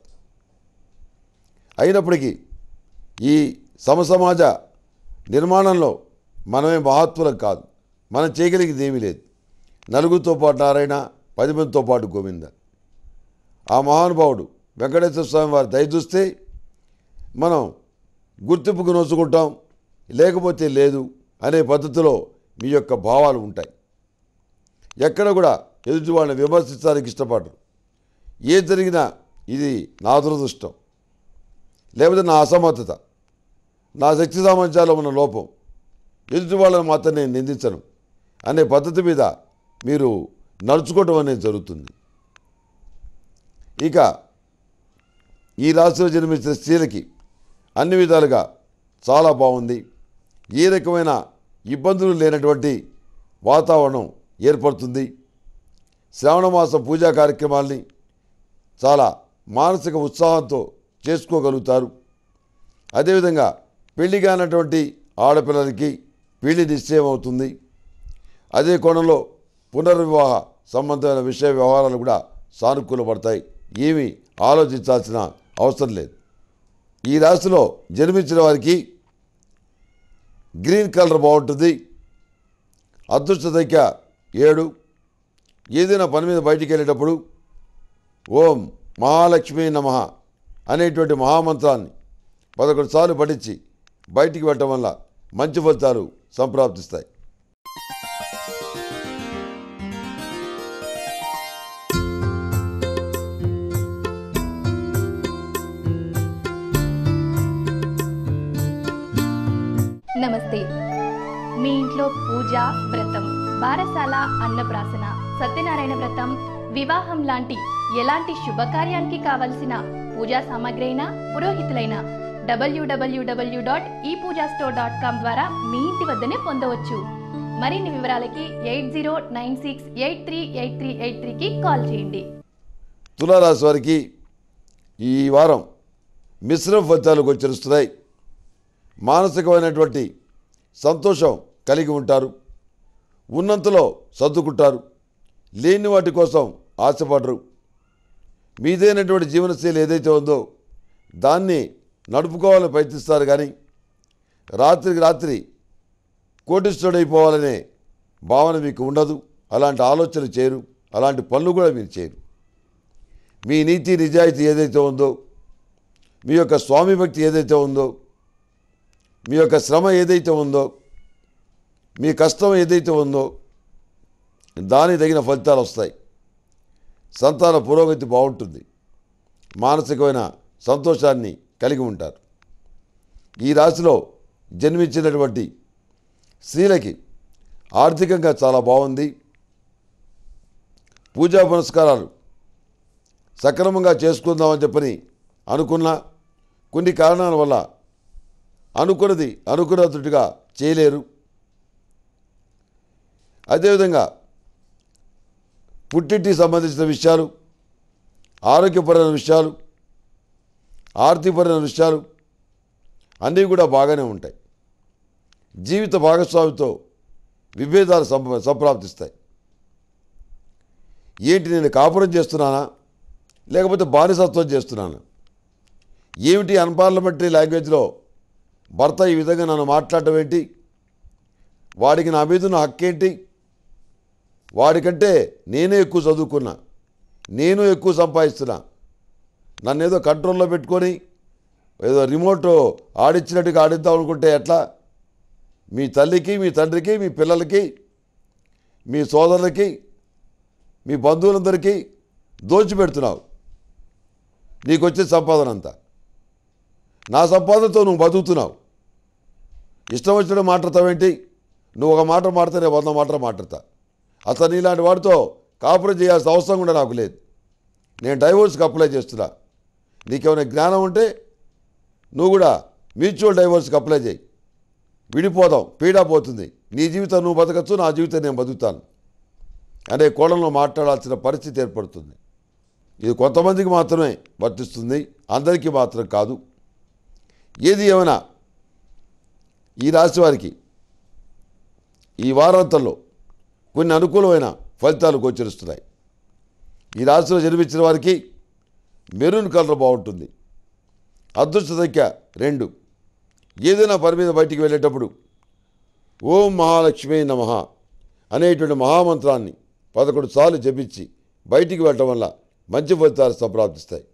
అయినప్పటికీ ఈ సమసమాజ నిర్మాణంలో మనమే మహాత్ములం కాదు మనం చేయగలిగేది ఏమీ లేదు నలుగురితో పాటు నారాయణ పది మందితో పాటు గోవింద ఆ మహానుభావుడు వెంకటేశ్వర స్వామి వారి దయ చూస్తే మనం గుర్తింపుకు నోచుకుంటాం లేకపోతే లేదు అనే పద్ధతిలో మీ యొక్క భావాలు ఉంటాయి ఎక్కడ కూడా ఎదుటి వాళ్ళని విమర్శించడానికి ఇష్టపడరు ఏది జరిగినా ఇది నా దురదృష్టం లేకపోతే నా అసమర్థత నా శక్తి సామర్థ్యాల్లో ఉన్న లోపం ఎదుటి వాళ్ళని మాత్రం నేను నిందించను అనే పద్ధతి మీద మీరు నడుచుకోవటం అనేది జరుగుతుంది ఇక ఈ రాశిలో జన్మించిన స్త్రీలకి అన్ని విధాలుగా చాలా బాగుంది ఏ రకమైన ఇబ్బందులు లేనటువంటి వాతావరణం ఏర్పడుతుంది శ్రావణ మాసం పూజా కార్యక్రమాల్ని చాలా మానసిక ఉత్సాహంతో చేసుకోగలుగుతారు అదేవిధంగా పెళ్లి కానటువంటి ఆడపిల్లలకి పెళ్లి నిశ్చయం అవుతుంది అదే కోణంలో పునర్వివాహ సంబంధమైన విషయ వ్యవహారాలు కూడా సానుకూలపడతాయి ఏమీ ఆలోచించాల్సిన అవసరం లేదు ఈ రాశిలో జన్మించిన వారికి గ్రీన్ కలర్ బాగుంటుంది అదృష్ట సంఖ్య ఏడు ఏదైనా పని మీద బయటికి వెళ్ళేటప్పుడు ఓం మహాలక్ష్మీ నమ అనేటువంటి మహామంత్రాన్ని పదకొండు సార్లు పఠించి బయటికి వెళ్ళటం వల్ల మంచి ఫలితాలు సంప్రాప్తిస్తాయి నమస్తే మీ ఇంట్లో పూజ వ్రతం బారసాల అన్నప్రాసన సత్యనారాయణ వ్రతం వివాహం లాంటి ఎలాంటి శుభకార్యానికి కావలసిన పూజా సామాగ్రి అయినా పురోహితులైన డబ్ల్యూడబ్ల్యూడబ్ల్యూ dot E Pooja store dot com ద్వారా మీ ఇంటి వద్దనే పొందవచ్చు మరిన్ని వివరాలకి eight zero nine six eight three eight three eight త్రీకి కాల్ చేయండి తులారాశి వారికి ఈ వారం మిశ్రమ ఫలితాలు గోచరిస్తున్నాయి మానసికమైనటువంటి సంతోషం కలిగి ఉంటారు ఉన్నంతలో సర్దుకుంటారు లేని వాటి కోసం ఆశపడరు మీదైనటువంటి జీవనశైలి ఏదైతే ఉందో దాన్ని నడుపుకోవాలని ప్రయత్నిస్తారు కానీ రాత్రికి రాత్రి కోటిస్తుడైపోవాలనే భావన మీకు ఉండదు అలాంటి ఆలోచనలు చేయరు అలాంటి పనులు కూడా మీరు చేయరు మీ నీతి నిజాయితీ ఏదైతే ఉందో మీ యొక్క స్వామి భక్తి ఏదైతే ఉందో మీ యొక్క శ్రమ ఏదైతే ఉందో మీ కష్టం ఏదైతే ఉందో దానికి తగిన ఫలితాలు వస్తాయి సంతాన పురోగతి బాగుంటుంది మానసికమైన సంతోషాన్ని కలిగి ఉంటారు ఈ రాశిలో జన్మించినటువంటి స్త్రీలకి ఆర్థికంగా చాలా బాగుంది పూజా పునస్కారాలు సక్రమంగా చేసుకుందామని చెప్పని అనుకున్నా కొన్ని కారణాల వల్ల అనుకున్నది అనుకున్నట్టుగా చేయలేరు అదేవిధంగా పుట్టింటికి సంబంధించిన విషయాలు ఆరోగ్యపరమైన విషయాలు ఆర్థికపరమైన విషయాలు అన్నీ కూడా బాగానే ఉంటాయి జీవిత భాగస్వామితో విభేదాలు సంప సంప్రాప్తిస్తాయి ఏంటి నేను కాపురం చేస్తున్నానా లేకపోతే బానిసత్వం చేస్తున్నానా ఏమిటి అన్పార్లమెంటరీ లాంగ్వేజ్లో భర్త ఈ విధంగా నన్ను మాట్లాడటం ఏంటి వాడికి నా మీద ఉన్న హక్కేంటి వాడికంటే నేనే ఎక్కువ చదువుకున్నా నేను ఎక్కువ సంపాదిస్తున్నా నన్ను ఏదో కంట్రోల్లో పెట్టుకొని ఏదో రిమోట్ ఆడిచ్చినట్టుగా ఆడిద్దాం అనుకుంటే ఎట్లా మీ తల్లికి మీ తండ్రికి మీ పిల్లలకి మీ సోదరులకి మీ బంధువులందరికీ దోచిపెడుతున్నావు నీకు వచ్చే సంపాదన అంతా నా సంపాదనతో నువ్వు బతుకుతున్నావు ఇష్టం వచ్చిన మాట్లాడతావేంటి నువ్వు ఒక మాట మాడితే నేను వంద మాటలు మాట్లాడతా అసలు నీలాంటి వాడితో కాపురం చేయాల్సిన అవసరం కూడా నాకు లేదు నేను డైవోర్స్కి అప్లై చేస్తున్నా నీకేమైనా జ్ఞానం ఉంటే నువ్వు కూడా మ్యూచువల్ డైవోర్స్కి అప్లై చేయి విడిపోదాం పీడా పోతుంది నీ జీవితం నువ్వు బతకచ్చు నా జీవితం నేను బతుకుతాను అనే కోణంలో మాట్లాడాల్సిన పరిస్థితి ఏర్పడుతుంది ఇది కొంతమందికి మాత్రమే వర్తిస్తుంది అందరికీ మాత్రం కాదు ఏది ఏమైనా ఈ రాశి వారికి ఈ వారాంతంలో కొన్ని అనుకూలమైన ఫలితాలు గోచరిస్తున్నాయి ఈ రాశిలో జన్మించిన వారికి మెరూన్ కలర్ బాగుంటుంది అదృష్ట సంఖ్య రెండు ఏదైనా పని మీద బయటికి వెళ్ళేటప్పుడు ఓం మహాలక్ష్మి నమ అనేటువంటి మహామంత్రాన్ని పదకొండు సార్లు జపించి బయటికి వెళ్ళటం వల్ల మంచి ఫలితాలు సంప్రాప్తిస్తాయి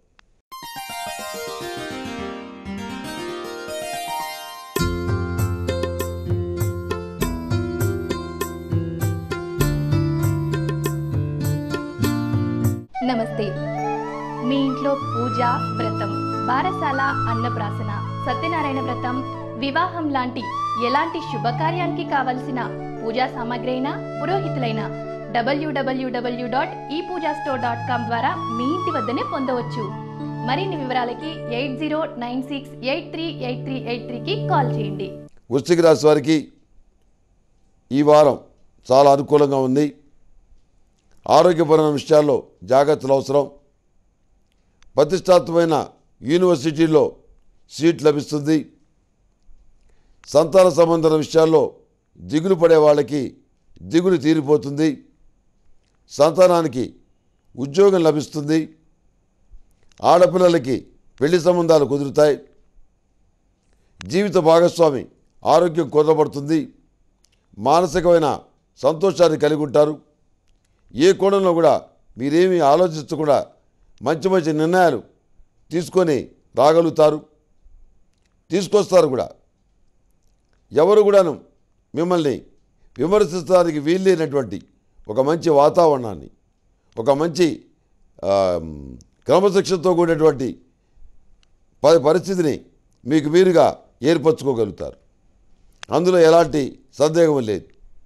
నమస్తే మీ ఇంట్లో పూజ వ్రతం బారసాల అన్నప్రాసన సత్యనారాయణ వ్రతం వివాహం లాంటి ఎలాంటి శుభకార్యానికి కావలసిన పూజా సామాగ్రి అయినా పురోహితులైన డబ్ల్యూడబ్ల్యూడబ్ల్యూ dot E Pooja store dot com ద్వారా మీ ఇంటి వద్దనే పొందవచ్చు మరిన్ని వివరాలకి eight zero nine six eight three eight three eight త్రీకి కాల్ చేయండి వృశ్చిక రాశి వారికి ఈ వారం చాలా అనుకూలంగా ఉంది ఆరోగ్యపరమైన విషయాల్లో జాగ్రత్తలు అవసరం ప్రతిష్టాత్మకమైన యూనివర్సిటీల్లో సీట్ లభిస్తుంది సంతాన సంబంధమైన విషయాల్లో దిగులు పడే వాళ్ళకి దిగులు తీరిపోతుంది సంతానానికి ఉద్యోగం లభిస్తుంది ఆడపిల్లలకి పెళ్లి సంబంధాలు కుదురుతాయి జీవిత భాగస్వామి ఆరోగ్యం కుదరబడుతుంది మానసికమైన సంతోషాన్ని కలిగి ఉంటారు ఏ కోణంలో కూడా మీరేమీ ఆలోచించకుండా మంచి మంచి నిర్ణయాలు తీసుకొని రాగలుగుతారు తీసుకొస్తారు కూడా ఎవరు కూడాను మిమ్మల్ని విమర్శించడానికి వీల్లేనటువంటి ఒక మంచి వాతావరణాన్ని ఒక మంచి ఆ, క్రమశిక్షణతో కూడినటువంటి ప- పరిస్థితిని మీకు మీరుగా ఏర్పరచుకోగలుగుతారు అందులో ఎలాంటి సందేహం లేదు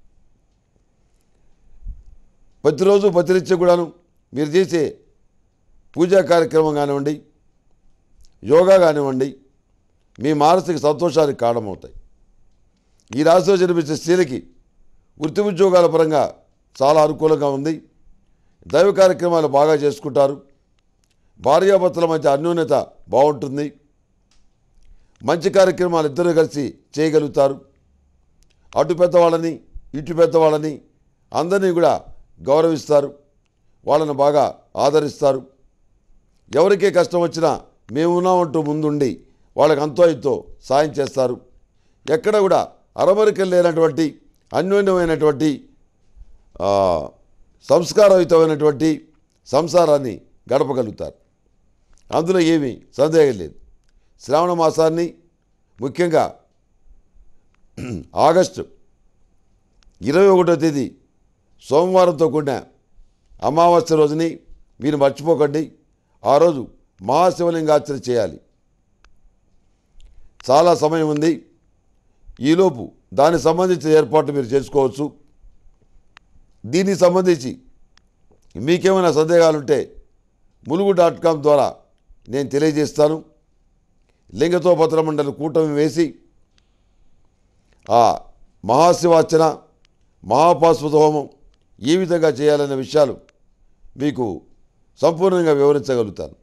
ప్రతిరోజు ప్రతినిత్యం కూడాను మీరు చేసే పూజా కార్యక్రమం కానివ్వండి యోగా కానివ్వండి మీ మానసిక సంతోషానికి కారణమవుతాయి ఈ రాశిలో జన్మించే స్త్రీలకి వృత్తి ఉద్యోగాల పరంగా చాలా అనుకూలంగా ఉంది దైవ కార్యక్రమాలు బాగా చేసుకుంటారు భార్యాభర్తల మధ్య అన్యోన్యత బాగుంటుంది మంచి కార్యక్రమాలు ఇద్దరు కలిసి చేయగలుగుతారు అటు పెద్దవాళ్ళని ఇటు పెద్దవాళ్ళని అందరినీ కూడా గౌరవిస్తారు వాళ్ళని బాగా ఆదరిస్తారు ఎవరికే కష్టం వచ్చినా మేమున్నామంటూ ముందుండి వాళ్ళకి అంతో ఇంతో సాయం చేస్తారు ఎక్కడ కూడా అరమరికలు లేనటువంటి అన్యోన్యమైనటువంటి ఆ, సంస్కారయుతమైనటువంటి సంసారాన్ని గడపగలుగుతారు అందులో ఏమీ సందేహం లేదు శ్రావణ మాసాన్ని ముఖ్యంగా ఆగస్టు ఇరవై ఒకటో తేదీ సోమవారంతో కూడిన అమావాస్య రోజుని మీరు మర్చిపోకండి ఆ రోజు మహాశివలింగార్చన చేయాలి చాలా సమయం ఉంది ఈలోపు దానికి సంబంధించిన ఏర్పాట్లు మీరు చేసుకోవచ్చు దీనికి సంబంధించి మీకేమైనా సందేహాలుంటే ములుగు డాట్ కామ్ ద్వారా నేను తెలియజేస్తాను లింగతో పత్రమండలి కూటమి వేసి ఆ మహాశివార్చన మహాపాశ్వత హోమం ఏ విధంగా చేయాలనే విషయాలు మీకు సంపూర్ణంగా వివరించగలుగుతాను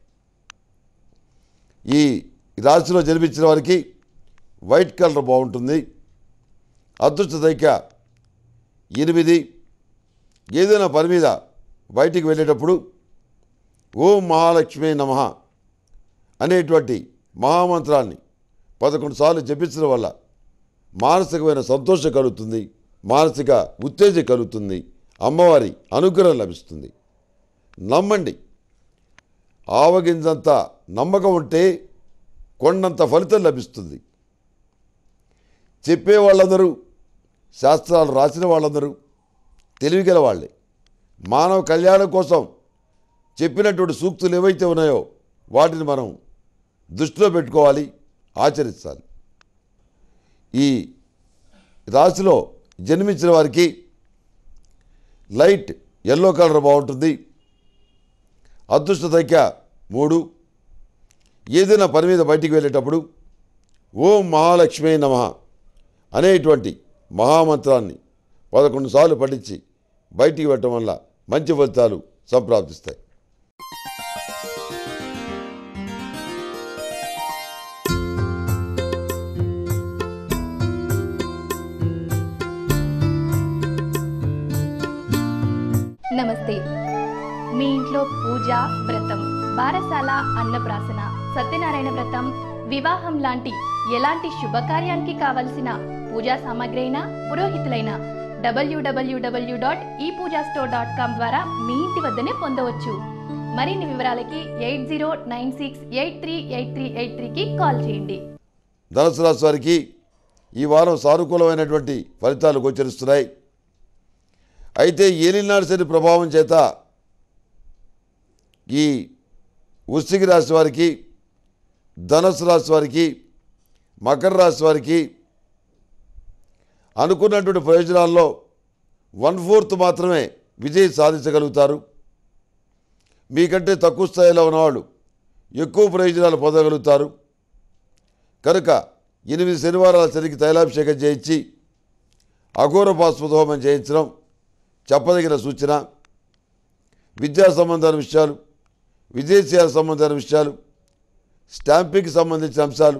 ఈ రాశిలో జన్మించిన వారికి వైట్ కలర్ బాగుంటుంది అదృష్ట సంఖ్య ఎనిమిది ఏదైనా పని మీద బయటికి వెళ్ళేటప్పుడు ఓం మహాలక్ష్మి నమ అనేటువంటి మహామంత్రాన్ని పదకొండు సార్లు జపించడం వల్ల మానసికమైన సంతోషం కలుగుతుంది మానసిక ఉత్తేజం కలుగుతుంది అమ్మవారి అనుగ్రహం లభిస్తుంది నమ్మండి ఆవగింజంత నమ్మకం ఉంటే కొండంత ఫలితం లభిస్తుంది చెప్పే వాళ్ళందరూ శాస్త్రాలు రాసిన వాళ్ళందరూ తెలివిగల వాళ్ళే మానవ కళ్యాణం కోసం చెప్పినటువంటి సూక్తులు ఏవైతే ఉన్నాయో వాటిని మనం దృష్టిలో పెట్టుకోవాలి ఆచరించాలి ఈ రాశిలో జన్మించిన వారికి లైట్ ఎల్లో కలర్ బాగుంటుంది అదృష్ట సంఖ్య మూడు ఏదైనా పని మీద బయటికి వెళ్ళేటప్పుడు ఓం మహాలక్ష్మి నమ అనేటువంటి మహామంత్రాన్ని పదకొండు సార్లు పఠించి బయటికి పెట్టడం వల్ల మంచి ఫలితాలు సంప్రాప్తిస్తాయి నమస్తే మీ ఇంట్లో పూజ వ్రతం బారసాల అన్నప్రాసన సత్యనారాయణ వ్రతం వివాహం లాంటి ఎలాంటి శుభకార్యానికి కావలసిన పూజా సామాగ్రి అయినా పురోహితులైన డబ్ల్యూడబ్ల్యూడబ్ల్యూ dot E Pooja store dot com ద్వారా మీ ఇంటి వద్దనే పొందవచ్చు మరిన్ని వివరాలకి eight zero nine six eight three eight three eight త్రీకి కాల్ చేయండి ధనుసు రాశి వారికి ఈ వారం సానుకూలమైనటువంటి ఫలితాలు గోచరిస్తున్నాయి అయితే ఏలినాడు శని ప్రభావం చేత ఈ వృశ్చిక రాశి వారికి ధనుసు రాశి వారికి మకర రాశి వారికి అనుకున్నటువంటి ప్రయోజనాల్లో వన్ ఫోర్త్ మాత్రమే విజయం సాధించగలుగుతారు మీకంటే తక్కువ స్థాయిలో ఉన్నవాళ్ళు ఎక్కువ ప్రయోజనాలు పొందగలుగుతారు కనుక ఎనిమిది శనివారాల శనికి తైలాభిషేకం చేయించి అఘోర పాస్పద హోమం చేయించడం చెప్పదగిన సూచన విద్యా సంబంధాల విషయాలు విదేశీయాల సంబంధాల విషయాలు స్టాంపింగ్కి సంబంధించిన అంశాలు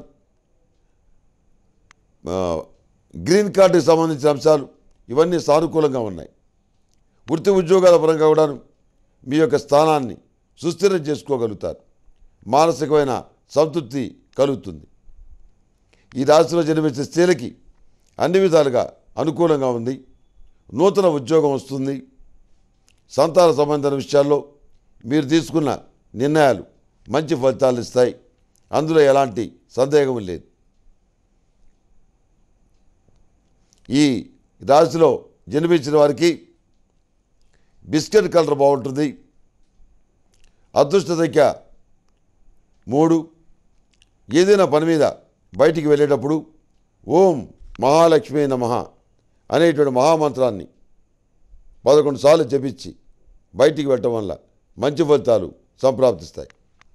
ఆ, గ్రీన్ కార్డుకి సంబంధించిన అంశాలు ఇవన్నీ సానుకూలంగా ఉన్నాయి వృత్తి ఉద్యోగాల పరంగా కూడా మీ యొక్క స్థానాన్ని సుస్థిరం చేసుకోగలుగుతారు మానసికమైన సంతృప్తి కలుగుతుంది ఈ రాశిలో జన్మించే స్త్రీలకి అన్ని విధాలుగా అనుకూలంగా ఉంది నూతన ఉద్యోగం వస్తుంది సంతాన సంబంధమైన విషయాల్లో మీరు తీసుకున్న నిర్ణయాలు మంచి ఫలితాలు ఇస్తాయి అందులో ఎలాంటి సందేహం లేదు ఈ రాశిలో జన్మించిన వారికి బిస్కెట్ కలర్ బాగుంటుంది అదృష్ట సంఖ్య మూడు ఏదైనా పని మీద బయటికి వెళ్ళేటప్పుడు ఓం మహాలక్ష్మి నమ అనేటువంటి మహామంత్రాన్ని పదకొండు సార్లు జపించి బయటికి వెళ్ళటం వల్ల మంచి ఫలితాలు సంప్రాప్తిస్తాయి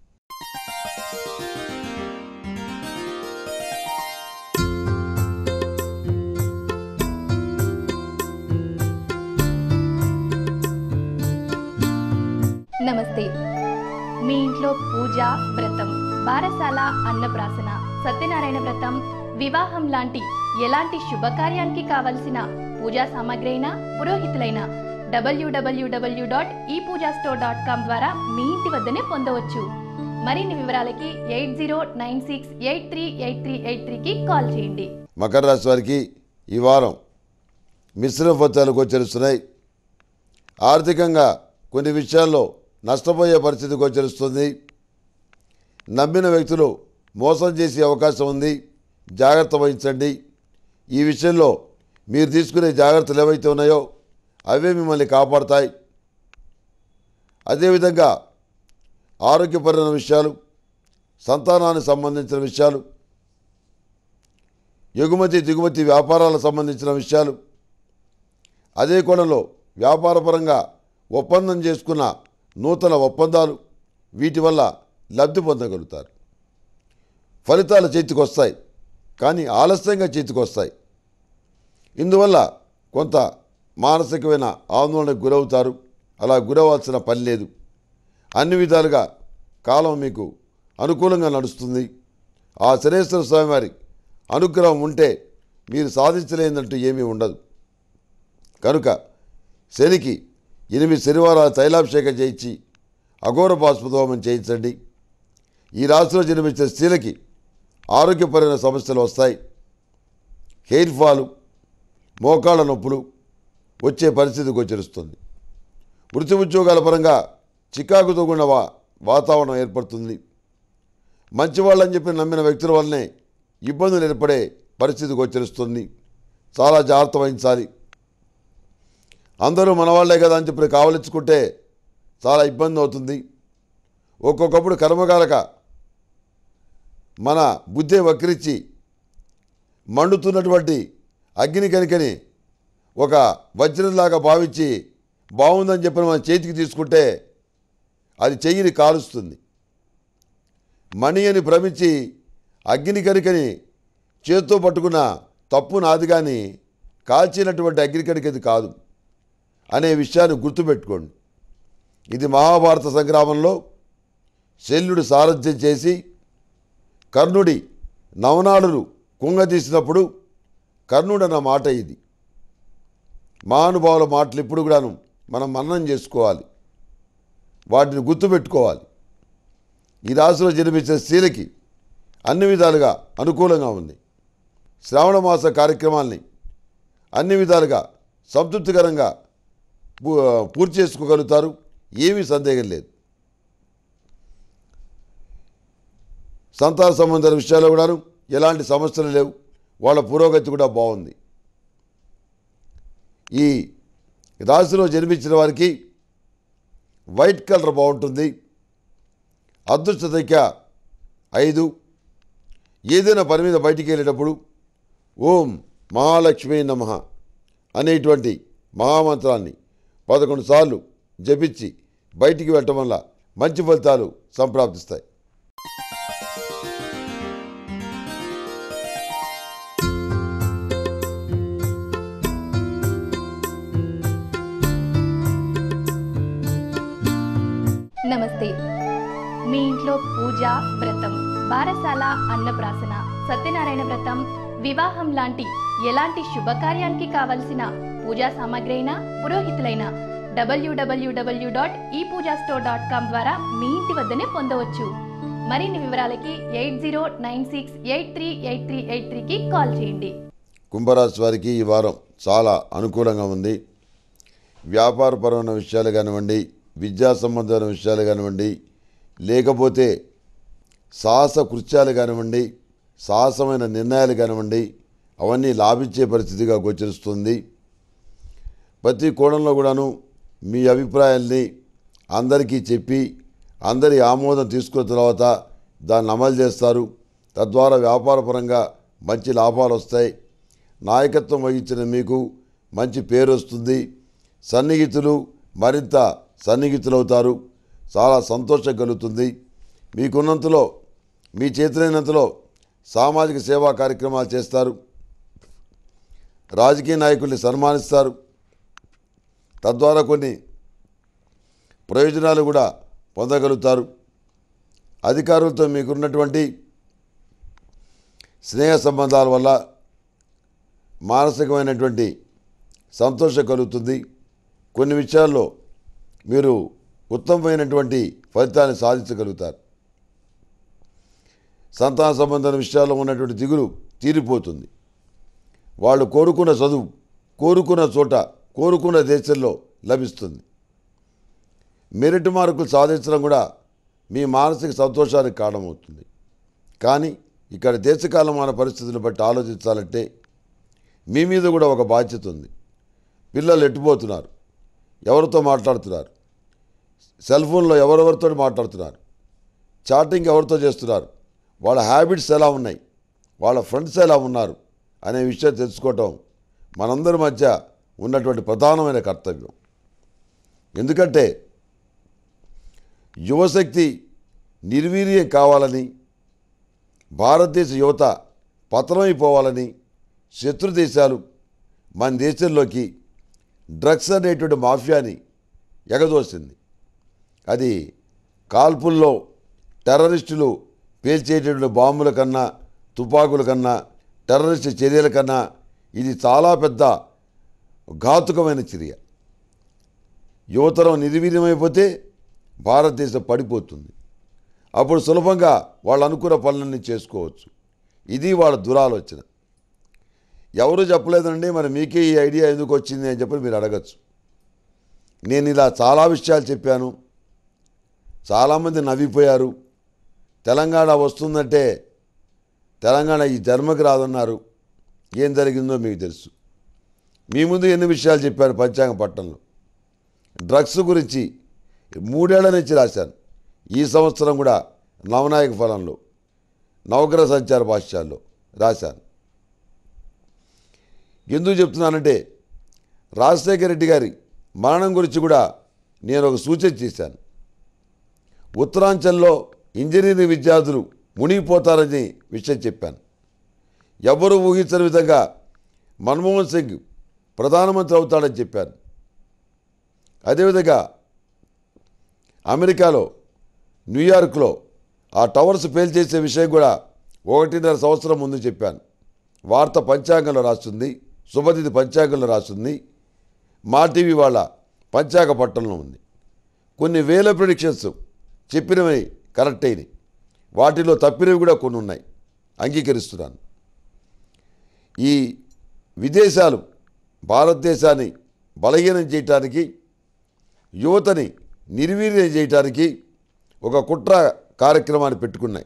నమస్తే మీ ఇంట్లో పూజ వ్రతం బారసాల అన్నప్రాసన సత్యనారాయణ వ్రతం వివాహం లాంటి ఎలాంటి శుభకార్యానికి కావలసిన పూజా సామాగ్రి అయినా పురోహితులైన డబ్ల్యూడబ్ల్యూడబ్ల్యూ dot E Pooja store dot com ద్వారా మీ ఇంటి వద్దనే పొందవచ్చు మరిన్ని వివరాలకి eight zero nine six eight three eight three eight త్రీకి కాల్ చేయండి మకర రాశి వారికి ఈ వారం మిశ్రమ ఫలితాలు గోచరిస్తున్నాయి ఆర్థికంగా కొన్ని విషయాల్లో నష్టపోయే పరిస్థితి గోచరిస్తుంది నమ్మిన వ్యక్తులు మోసం చేసే అవకాశం ఉంది జాగ్రత్త వహించండి ఈ విషయంలో మీరు తీసుకునే జాగ్రత్తలు ఏవైతే ఉన్నాయో అవే మిమ్మల్ని కాపాడతాయి అదేవిధంగా ఆరోగ్యపరమైన విషయాలు సంతానానికి సంబంధించిన విషయాలు ఎగుమతి దిగుమతి వ్యాపారాలకు సంబంధించిన విషయాలు అదే కోణంలో వ్యాపారపరంగా ఒప్పందం చేసుకున్న నూతన ఒప్పందాలు వీటి వల్ల లబ్ధి పొందగలుగుతారు ఫలితాలు చేతికి వస్తాయి కానీ ఆలస్యంగా చేతికి వస్తాయి ఇందువల్ల కొంత మానసికమైన ఆందోళనకు గురవుతారు అలా గురవాల్సిన పని లేదు అన్ని విధాలుగా కాలం మీకు అనుకూలంగా నడుస్తుంది ఆ శనేశ్వర స్వామివారి అనుగ్రహం ఉంటే మీరు సాధించలేదంటూ ఏమీ ఉండదు కనుక శనికి ఎనిమిది శనివారాలు తైలాభిషేకం చేయించి అఘోర బాష్పదోమం చేయించండి ఈ రాశిలో జన్మించిన స్త్రీలకి ఆరోగ్యపరమైన సమస్యలు వస్తాయి హెయిర్ ఫాలు మోకాళ్ళ నొప్పులు వచ్చే పరిస్థితి గోచరిస్తుంది వృత్తి ఉద్యోగాల పరంగా చికాకుతో కూడిన వా వాతావరణం ఏర్పడుతుంది మంచి వాళ్ళని చెప్పి నమ్మిన వ్యక్తుల వల్లనే ఇబ్బందులు ఏర్పడే పరిస్థితి గోచరిస్తుంది చాలా జాగ్రత్త వహించాలి అందరూ మన వాళ్ళే కదా అని చెప్పి కావలించుకుంటే చాలా ఇబ్బంది అవుతుంది ఒక్కొక్కప్పుడు కర్మకాలక మన బుద్ధి వక్రించి మండుతున్నటువంటి అగ్ని కనుకని ఒక వజ్రంలాగా భావించి బాగుందని చెప్పిన మన చేతికి తీసుకుంటే అది చెయ్యిని కాలుస్తుంది మణి అని భ్రమించి అగ్ని కనుకని చేత్తో పట్టుకున్న తప్పు నాది కానీ కాల్చినటువంటి అగ్ని కనుకది కాదు అనే విషయాన్ని గుర్తుపెట్టుకోండి ఇది మహాభారత సంగ్రామంలో శల్యుడు సారథ్యం చేసి కర్ణుడి నవనాడులు కుంగదీసినప్పుడు కర్ణుడన్న మాట ఇది మహానుభావుల మాటలు ఇప్పుడు కూడాను మనం మన్నం చేసుకోవాలి వాటిని గుర్తుపెట్టుకోవాలి ఈ రాశిలో జన్మించిన స్త్రీలకి అన్ని విధాలుగా అనుకూలంగా ఉంది శ్రావణ మాస కార్యక్రమాల్ని అన్ని విధాలుగా సంతృప్తికరంగా పూ- పూర్తి చేసుకోగలుగుతారు ఏమీ సందేహం లేదు సంతాన సంబంధాల విషయాల్లో కూడాను ఎలాంటి సమస్యలు లేవు వాళ్ళ పురోగతి కూడా బాగుంది ఈ రాశిలో జన్మించిన వారికి వైట్ కలర్ బాగుంటుంది అదృష్ట సంఖ్య ఐదు ఏదైనా పని మీద బయటికి వెళ్ళేటప్పుడు ఓం మహాలక్ష్మీ నమ అనేటువంటి మహామంత్రాన్ని పదకొండు సార్లు జపించి బయటికి వెళ్ళటం వల్ల మంచి ఫలితాలు సంప్రాప్తిస్తాయి నమస్తే మీ ఇంట్లో పూజ వ్రతం బారసాల అన్నప్రాసన సత్యనారాయణ వ్రతం వివాహం లాంటి ఎలాంటి శుభకార్యానికి కావలసిన పూజా సామాగ్రి అయినా పురోహితులైన డబ్ల్యూడబ్ల్యూడబ్ల్యూ dot E Pooja store dot com ద్వారా మీ ఇంటి వద్దనే పొందవచ్చు మరిన్ని వివరాలకి eight zero nine six eight three eight three eight త్రీకి కాల్ చేయండి కుంభరాశి వారికి ఈ వారం చాలా అనుకూలంగా ఉంది వ్యాపారపరమైన విషయాలు కానివ్వండి విద్యా సంబంధమైన విషయాలు కానివ్వండి లేకపోతే సాహస కృత్యాలు కానివ్వండి సాహసమైన నిర్ణయాలు కానివ్వండి అవన్నీ లాభించే పరిస్థితిగా గోచరిస్తుంది ప్రతి కోణంలో కూడాను మీ అభిప్రాయాల్ని అందరికీ చెప్పి అందరి ఆమోదం తీసుకున్న తర్వాత దాన్ని అమలు చేస్తారు తద్వారా వ్యాపారపరంగా మంచి లాభాలు వస్తాయి నాయకత్వం వహించిన మీకు మంచి పేరు వస్తుంది సన్నిహితులు మరింత సన్నిహితులవుతారు చాలా సంతోషం కలుగుతుంది మీకున్నంతలో మీ చేతులైనంతలో సామాజిక సేవా కార్యక్రమాలు చేస్తారు రాజకీయ నాయకుల్ని సన్మానిస్తారు తద్వారా కొన్ని ప్రయోజనాలు కూడా పొందగలుగుతారు అధికారులతో మీకున్నటువంటి స్నేహ సంబంధాల వల్ల మానసికమైనటువంటి సంతోషం కలుగుతుంది కొన్ని విషయాల్లో మీరు ఉత్తమమైనటువంటి ఫలితాన్ని సాధించగలుగుతారు సంతాన సంబంధమైన విషయాల్లో ఉన్నటువంటి దిగులు తీరిపోతుంది వాళ్ళు కోరుకున్న చదువు కోరుకున్న చోట కోరుకున్న దేశంలో లభిస్తుంది మెరిట్ మార్కులు సాధించడం కూడా మీ మానసిక సంతోషానికి కారణమవుతుంది కానీ ఇక్కడ దేశకాలమాన పరిస్థితులను బట్టి ఆలోచించాలంటే మీ మీద కూడా ఒక బాధ్యత ఉంది పిల్లలు ఎట్టుపోతున్నారు ఎవరితో మాట్లాడుతున్నారు సెల్ ఫోన్లో ఎవరెవరితో మాట్లాడుతున్నారు చాటింగ్ ఎవరితో చేస్తున్నారు వాళ్ళ హ్యాబిట్స్ ఎలా ఉన్నాయి వాళ్ళ ఫ్రెండ్స్ ఎలా ఉన్నారు అనే విషయం తెలుసుకోవటం మనందరి మధ్య ఉన్నటువంటి ప్రధానమైన కర్తవ్యం ఎందుకంటే యువశక్తి నిర్వీర్యం కావాలని భారతదేశ యువత పతనమైపోవాలని శత్రు దేశాలు మన దేశంలోకి డ్రగ్స్ అనేటువంటి మాఫియాని ఎగదోసింది అది కాల్పుల్లో టెర్రరిస్టులు పేల్చేటటువంటి బాంబుల కన్నా తుపాకుల కన్నా టెర్రరిస్ట్ చర్యల కన్నా ఇది చాలా పెద్ద ఘాతుకమైన చర్య యువతరం నిర్వీర్యమైపోతే భారతదేశం పడిపోతుంది అప్పుడు సులభంగా వాళ్ళు అనుకున్న పనులన్నీ చేసుకోవచ్చు ఇది వాళ్ళ దురాలోచన ఎవరు చెప్పలేదండి మరి మీకే ఈ ఐడియా ఎందుకు వచ్చింది అని చెప్పి మీరు అడగచ్చు నేను ఇలా చాలా విషయాలు చెప్పాను చాలామంది నవ్విపోయారు తెలంగాణ వస్తుందంటే తెలంగాణ ఈ జన్మకి రాదన్నారు ఏం జరిగిందో మీకు తెలుసు మీ ముందు ఎన్ని విషయాలు చెప్పాను పంచాంగ పట్టణంలో డ్రగ్స్ గురించి మూడేళ్ల నుంచి రాశాను ఈ సంవత్సరం కూడా నవనాయక ఫలంలో నవగ్రహ సంచార భాష్యాల్లో రాశాను ఎందుకు చెప్తున్నానంటే రాజశేఖర రెడ్డి గారి మరణం గురించి కూడా నేను ఒక సూచన చేశాను ఉత్తరాంచల్లో ఇంజనీరింగ్ విద్యార్థులు మునిగిపోతారని విషయం చెప్పాను ఎవరు ఊహించని విధంగా మన్మోహన్ సింగ్ ప్రధానమంత్రి అవుతాడని చెప్పాను అదేవిధంగా అమెరికాలో న్యూయార్క్లో ఆ టవర్స్ పేల్చేసే విషయం కూడా ఒకటిన్నర సంవత్సరం ముందు చెప్పాను వార్త పంచాంగంలో రాస్తుంది శుభతిథి పంచాంగంలో రాస్తుంది మా టీవీ వాళ్ళ పంచాంగ పట్టణంలో ఉంది కొన్ని వేల ప్రిడిక్షన్స్ చెప్పినవి కరెక్ట్ అయినాయి వాటిలో తప్పినవి కూడా కొన్ని ఉన్నాయి అంగీకరిస్తున్నాను ఈ విదేశాలు భారతదేశాన్ని బలహీనం చేయటానికి యువతని నిర్వీర్యం చేయటానికి ఒక కుట్ర కార్యక్రమాన్ని పెట్టుకున్నాయి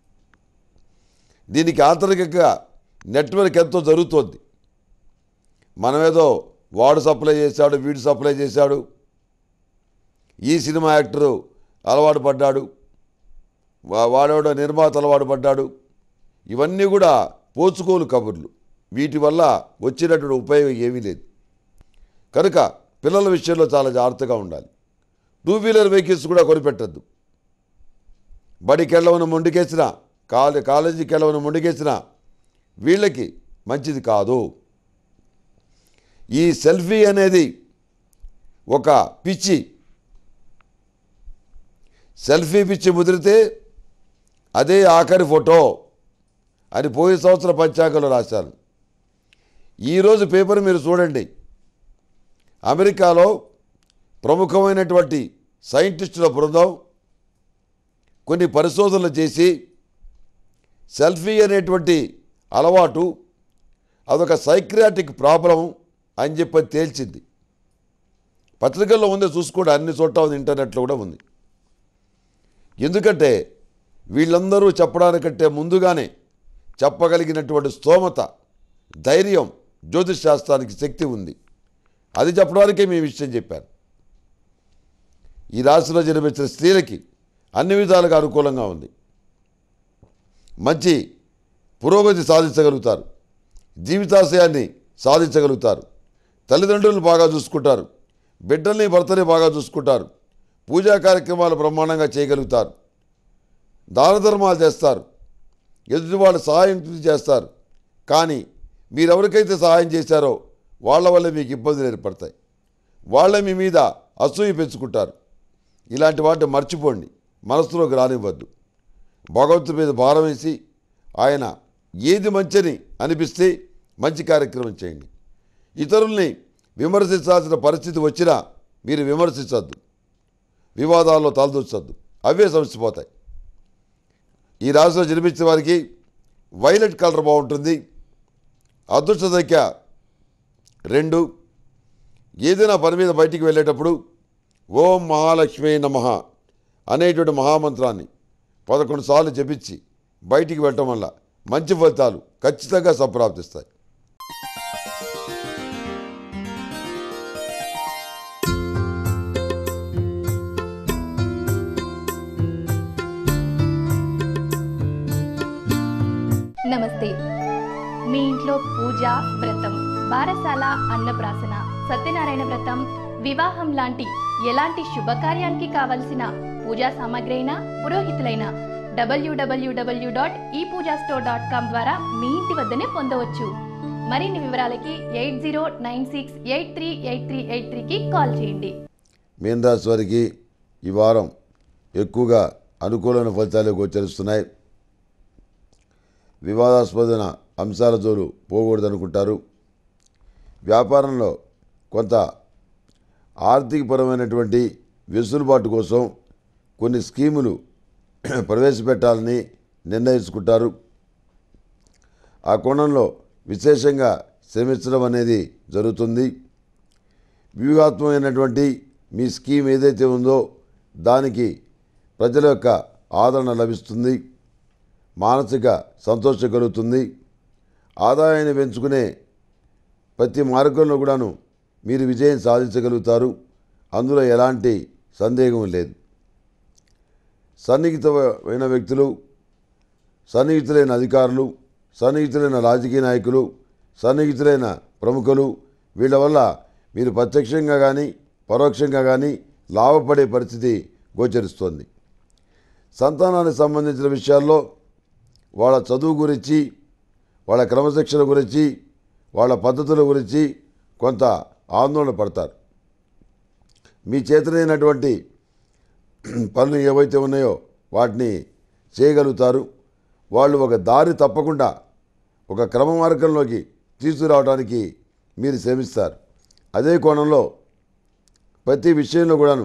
దీనికి ఆంతరికంగా నెట్వర్క్ ఎంతో జరుగుతోంది మనమేదో వాడు సప్లై చేశాడు వీడు సప్లై చేశాడు ఈ సినిమా యాక్టరు అలవాటు పడ్డాడు వా- వాడెవడో నిర్మాత అలవాటు పడ్డాడు ఇవన్నీ కూడా పోచుకోలు కబుర్లు వీటి వల్ల వచ్చినటువంటి ఉపయోగం ఏమీ లేదు కనుక పిల్లల విషయంలో చాలా జాగ్రత్తగా ఉండాలి టూ వీలర్ వెహికల్స్ కూడా కొనిపెట్టద్దు బడికి వెళ్ళవని మొండికేసిన కాలే కాలేజీకి వెళ్ళవని మొండికేసిన వీళ్ళకి మంచిది కాదు ఈ సెల్ఫీ అనేది ఒక పిచ్చి సెల్ఫీ పిచ్చి ముదిరితే అదే ఆఖరి ఫోటో అని పోయిన సంవత్సరం పంచాంగంలో రాశాను ఈరోజు పేపర్ మీరు చూడండి అమెరికాలో ప్రముఖమైనటువంటి సైంటిస్టుల బృందం కొన్ని పరిశోధనలు చేసి సెల్ఫీ అనేటువంటి అలవాటు అదొక సైక్రియాటిక్ ప్రాబ్లం అని చెప్పి తేల్చింది పత్రికల్లో ఉందో చూసుకోండి అన్ని చోట్ల ఉంది ఇంటర్నెట్లో కూడా ఉంది ఎందుకంటే వీళ్ళందరూ చెప్పడానికంటే ముందుగానే చెప్పగలిగినటువంటి స్తోమత ధైర్యం జ్యోతిష్ శాస్త్రానికి శక్తి ఉంది అది చెప్పడానికే మీ విషయం చెప్పాను ఈ రాశిలో జన్మించిన స్త్రీలకి అన్ని విధాలుగా అనుకూలంగా ఉంది మంచి పురోగతి సాధించగలుగుతారు జీవితాశయాన్ని సాధించగలుగుతారు తల్లిదండ్రులను బాగా చూసుకుంటారు బిడ్డల్ని భర్తని బాగా చూసుకుంటారు పూజా కార్యక్రమాలు బ్రహ్మాండంగా చేయగలుగుతారు దాన ధర్మాలు చేస్తారు ఎదుటి వాళ్ళు సహాయం చేస్తారు కానీ మీరెవరికైతే సహాయం చేశారో వాళ్ళ వల్ల మీకు ఇబ్బందులు ఏర్పడతాయి వాళ్ళే మీ మీద అసూయ పెంచుకుంటారు ఇలాంటి వాటిని మర్చిపోండి మనసులోకి రానివ్వద్దు భగవంతుడి మీద భారం వేసి ఆయన ఏది మంచిని అనిపిస్తే మంచి కార్యక్రమం చేయండి ఇతరుల్ని విమర్శించాల్సిన పరిస్థితి వచ్చినా మీరు విమర్శించద్దు వివాదాల్లో తలదూర్చొద్దు అవే సమసిపోతాయి ఈ రాశిలో జన్మించిన వారికి వైలెట్ కలర్ బాగుంటుంది అదృష్ట సంఖ్య రెండు ఏదైనా పని మీద బయటికి వెళ్ళేటప్పుడు ఓం మహాలక్ష్మి నమః అనేటువంటి మహామంత్రాన్ని పదకొండు సార్లు జపించి బయటికి వెళ్ళటం వల్ల మంచి ఫలితాలు ఖచ్చితంగా సంప్రాప్తిస్తాయి నమస్తే మీ ఇంట్లో పూజ వ్రతం బారసాల అన్నప్రాసన సత్యనారాయణ వ్రతం వివాహం లాంటి ఎలాంటి శుభకార్యానికి కావలసిన పూజా సామాగ్రి అయినా పురోహితులైన డబ్ల్యూడబ్ల్యూడబ్ల్యూ dot E Pooja store dot com ద్వారా మీ ఇంటి వద్దనే పొందవచ్చు మరిన్ని వివరాలకి eight zero nine six eight three eight three eight త్రీకి కాల్ చేయండి మీనరాశి వారికి ఈ వారం ఎక్కువగా అనుకూలమైన ఫలితాలు గోచరిస్తున్నాయి వివాదాస్పదమైన అంశాల జోలు పోకూడదనుకుంటారు వ్యాపారంలో కొంత ఆర్థికపరమైనటువంటి వెసులుబాటు కోసం కొన్ని స్కీములు ప్రవేశపెట్టాలని నిర్ణయించుకుంటారు ఆ కోణంలో విశేషంగా శ్రమించడం అనేది జరుగుతుంది వ్యూహాత్మకమైనటువంటి మీ స్కీమ్ ఏదైతే ఉందో దానికి ప్రజల యొక్క ఆదరణ లభిస్తుంది మానసిక సంతోషం కలుగుతుంది ఆదాయాన్ని పెంచుకునే ప్రతి మార్గంలో కూడాను మీరు విజయం సాధించగలుగుతారు అందులో ఎలాంటి సందేహం లేదు సన్నిహితమైన వ్యక్తులు సన్నిహితులైన అధికారులు సన్నిహితులైన రాజకీయ నాయకులు సన్నిహితులైన ప్రముఖులు వీళ్ళ వల్ల మీరు ప్రత్యక్షంగా కానీ పరోక్షంగా కానీ లాభపడే పరిస్థితి గోచరిస్తోంది సంతానానికి సంబంధించిన విషయాల్లో వాళ్ళ చదువు గురించి వాళ్ళ క్రమశిక్షణ గురించి వాళ్ళ పద్ధతుల గురించి కొంత ఆందోళన పడతారు మీ చేతనైనటువంటి పనులు ఏవైతే ఉన్నాయో వాటిని చేయగలుగుతారు వాళ్ళు ఒక దారి తప్పకుండా ఒక క్రమ మార్గంలోకి తీసుకురావడానికి మీరు శ్రమిస్తారు అదే కోణంలో ప్రతి విషయంలో కూడాను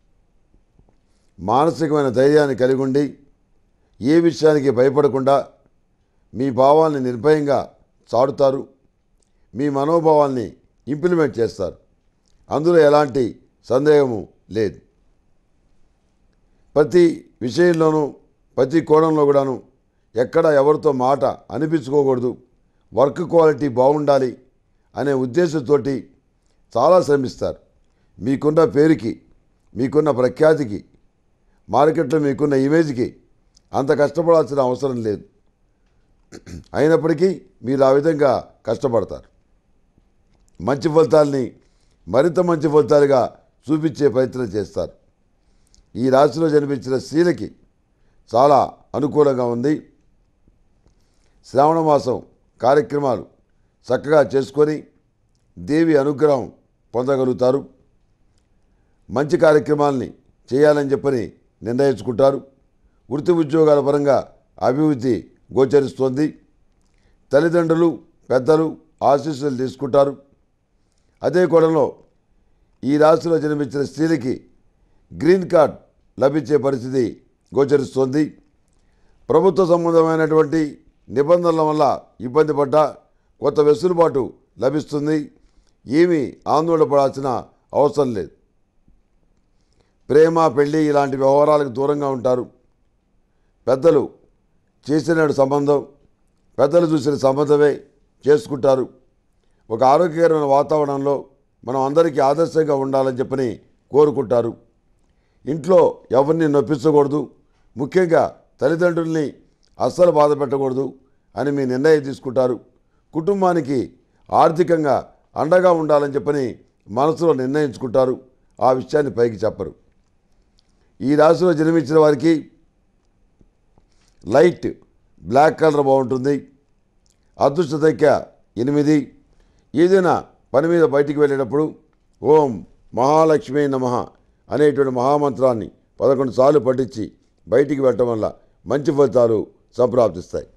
మానసికమైన ధైర్యాన్ని కలిగి ఉండి ఏ విషయానికి భయపడకుండా మీ భావాల్ని నిర్భయంగా చాటుతారు మీ మనోభావాల్ని ఇంప్లిమెంట్ చేస్తారు అందులో ఎలాంటి సందేహము లేదు ప్రతి విషయంలోనూ ప్రతి కోణంలో కూడాను ఎక్కడ ఎవరితో మాట అనిపించుకోకూడదు వర్క్ క్వాలిటీ బాగుండాలి అనే ఉద్దేశంతోటి చాలా శ్రమిస్తారు మీకున్న పేరుకి మీకున్న ప్రఖ్యాతికి మార్కెట్లో మీకున్న ఇమేజ్కి అంత కష్టపడాల్సిన అవసరం లేదు అయినప్పటికీ మీరు ఆ విధంగా కష్టపడతారు మంచి ఫలితాల్ని మరింత మంచి ఫలితాలుగా చూపించే ప్రయత్నం చేస్తారు ఈ రాశిలో జన్మించిన స్త్రీలకి చాలా అనుకూలంగా ఉంది శ్రావణ మాసం కార్యక్రమాలు చక్కగా చేసుకొని దేవి అనుగ్రహం పొందగలుగుతారు మంచి కార్యక్రమాల్ని చేయాలని చెప్పని నిర్ణయించుకుంటారు వృత్తి ఉద్యోగాల పరంగా అభివృద్ధి గోచరిస్తోంది తల్లిదండ్రులు పెద్దలు ఆశీస్సులు తీసుకుంటారు అదే కోణంలో ఈ రాశిలో జన్మించిన స్త్రీలకి గ్రీన్ కార్డ్ లభించే పరిస్థితి గోచరిస్తోంది ప్రభుత్వ సంబంధమైనటువంటి నిబంధనల వల్ల ఇబ్బంది పడ్డ కొత్త వెసులుబాటు లభిస్తుంది ఏమీ ఆందోళన పడాల్సిన అవసరం లేదు ప్రేమ పెళ్ళి ఇలాంటి వ్యవహారాలకు దూరంగా ఉంటారు పెద్దలు చేసిన సంబంధం పెద్దలు చూసిన సంబంధమే చేసుకుంటారు ఒక ఆరోగ్యకరమైన వాతావరణంలో మనం అందరికీ ఆదర్శంగా ఉండాలని చెప్పని కోరుకుంటారు ఇంట్లో ఎవరిని నొప్పించకూడదు ముఖ్యంగా తల్లిదండ్రుల్ని అస్సలు బాధ పెట్టకూడదు అని మీ నిర్ణయం తీసుకుంటారు కుటుంబానికి ఆర్థికంగా అండగా ఉండాలని చెప్పని మనసులో నిర్ణయించుకుంటారు ఆ విషయాన్ని పైకి చెప్పరు ఈ రాశిలో జన్మించిన వారికి లైట్ బ్లాక్ కలర్ బాగుంటుంది అదృష్ట సంఖ్య ఎనిమిది ఏదైనా పని మీద బయటికి వెళ్ళేటప్పుడు ఓం మహాలక్ష్మి నమః అనేటువంటి మహామంత్రాన్ని పదకొండు సార్లు పఠించి బయటికి వెళ్ళటం వల్ల మంచి ఫలితాలు సంప్రాప్తిస్తాయి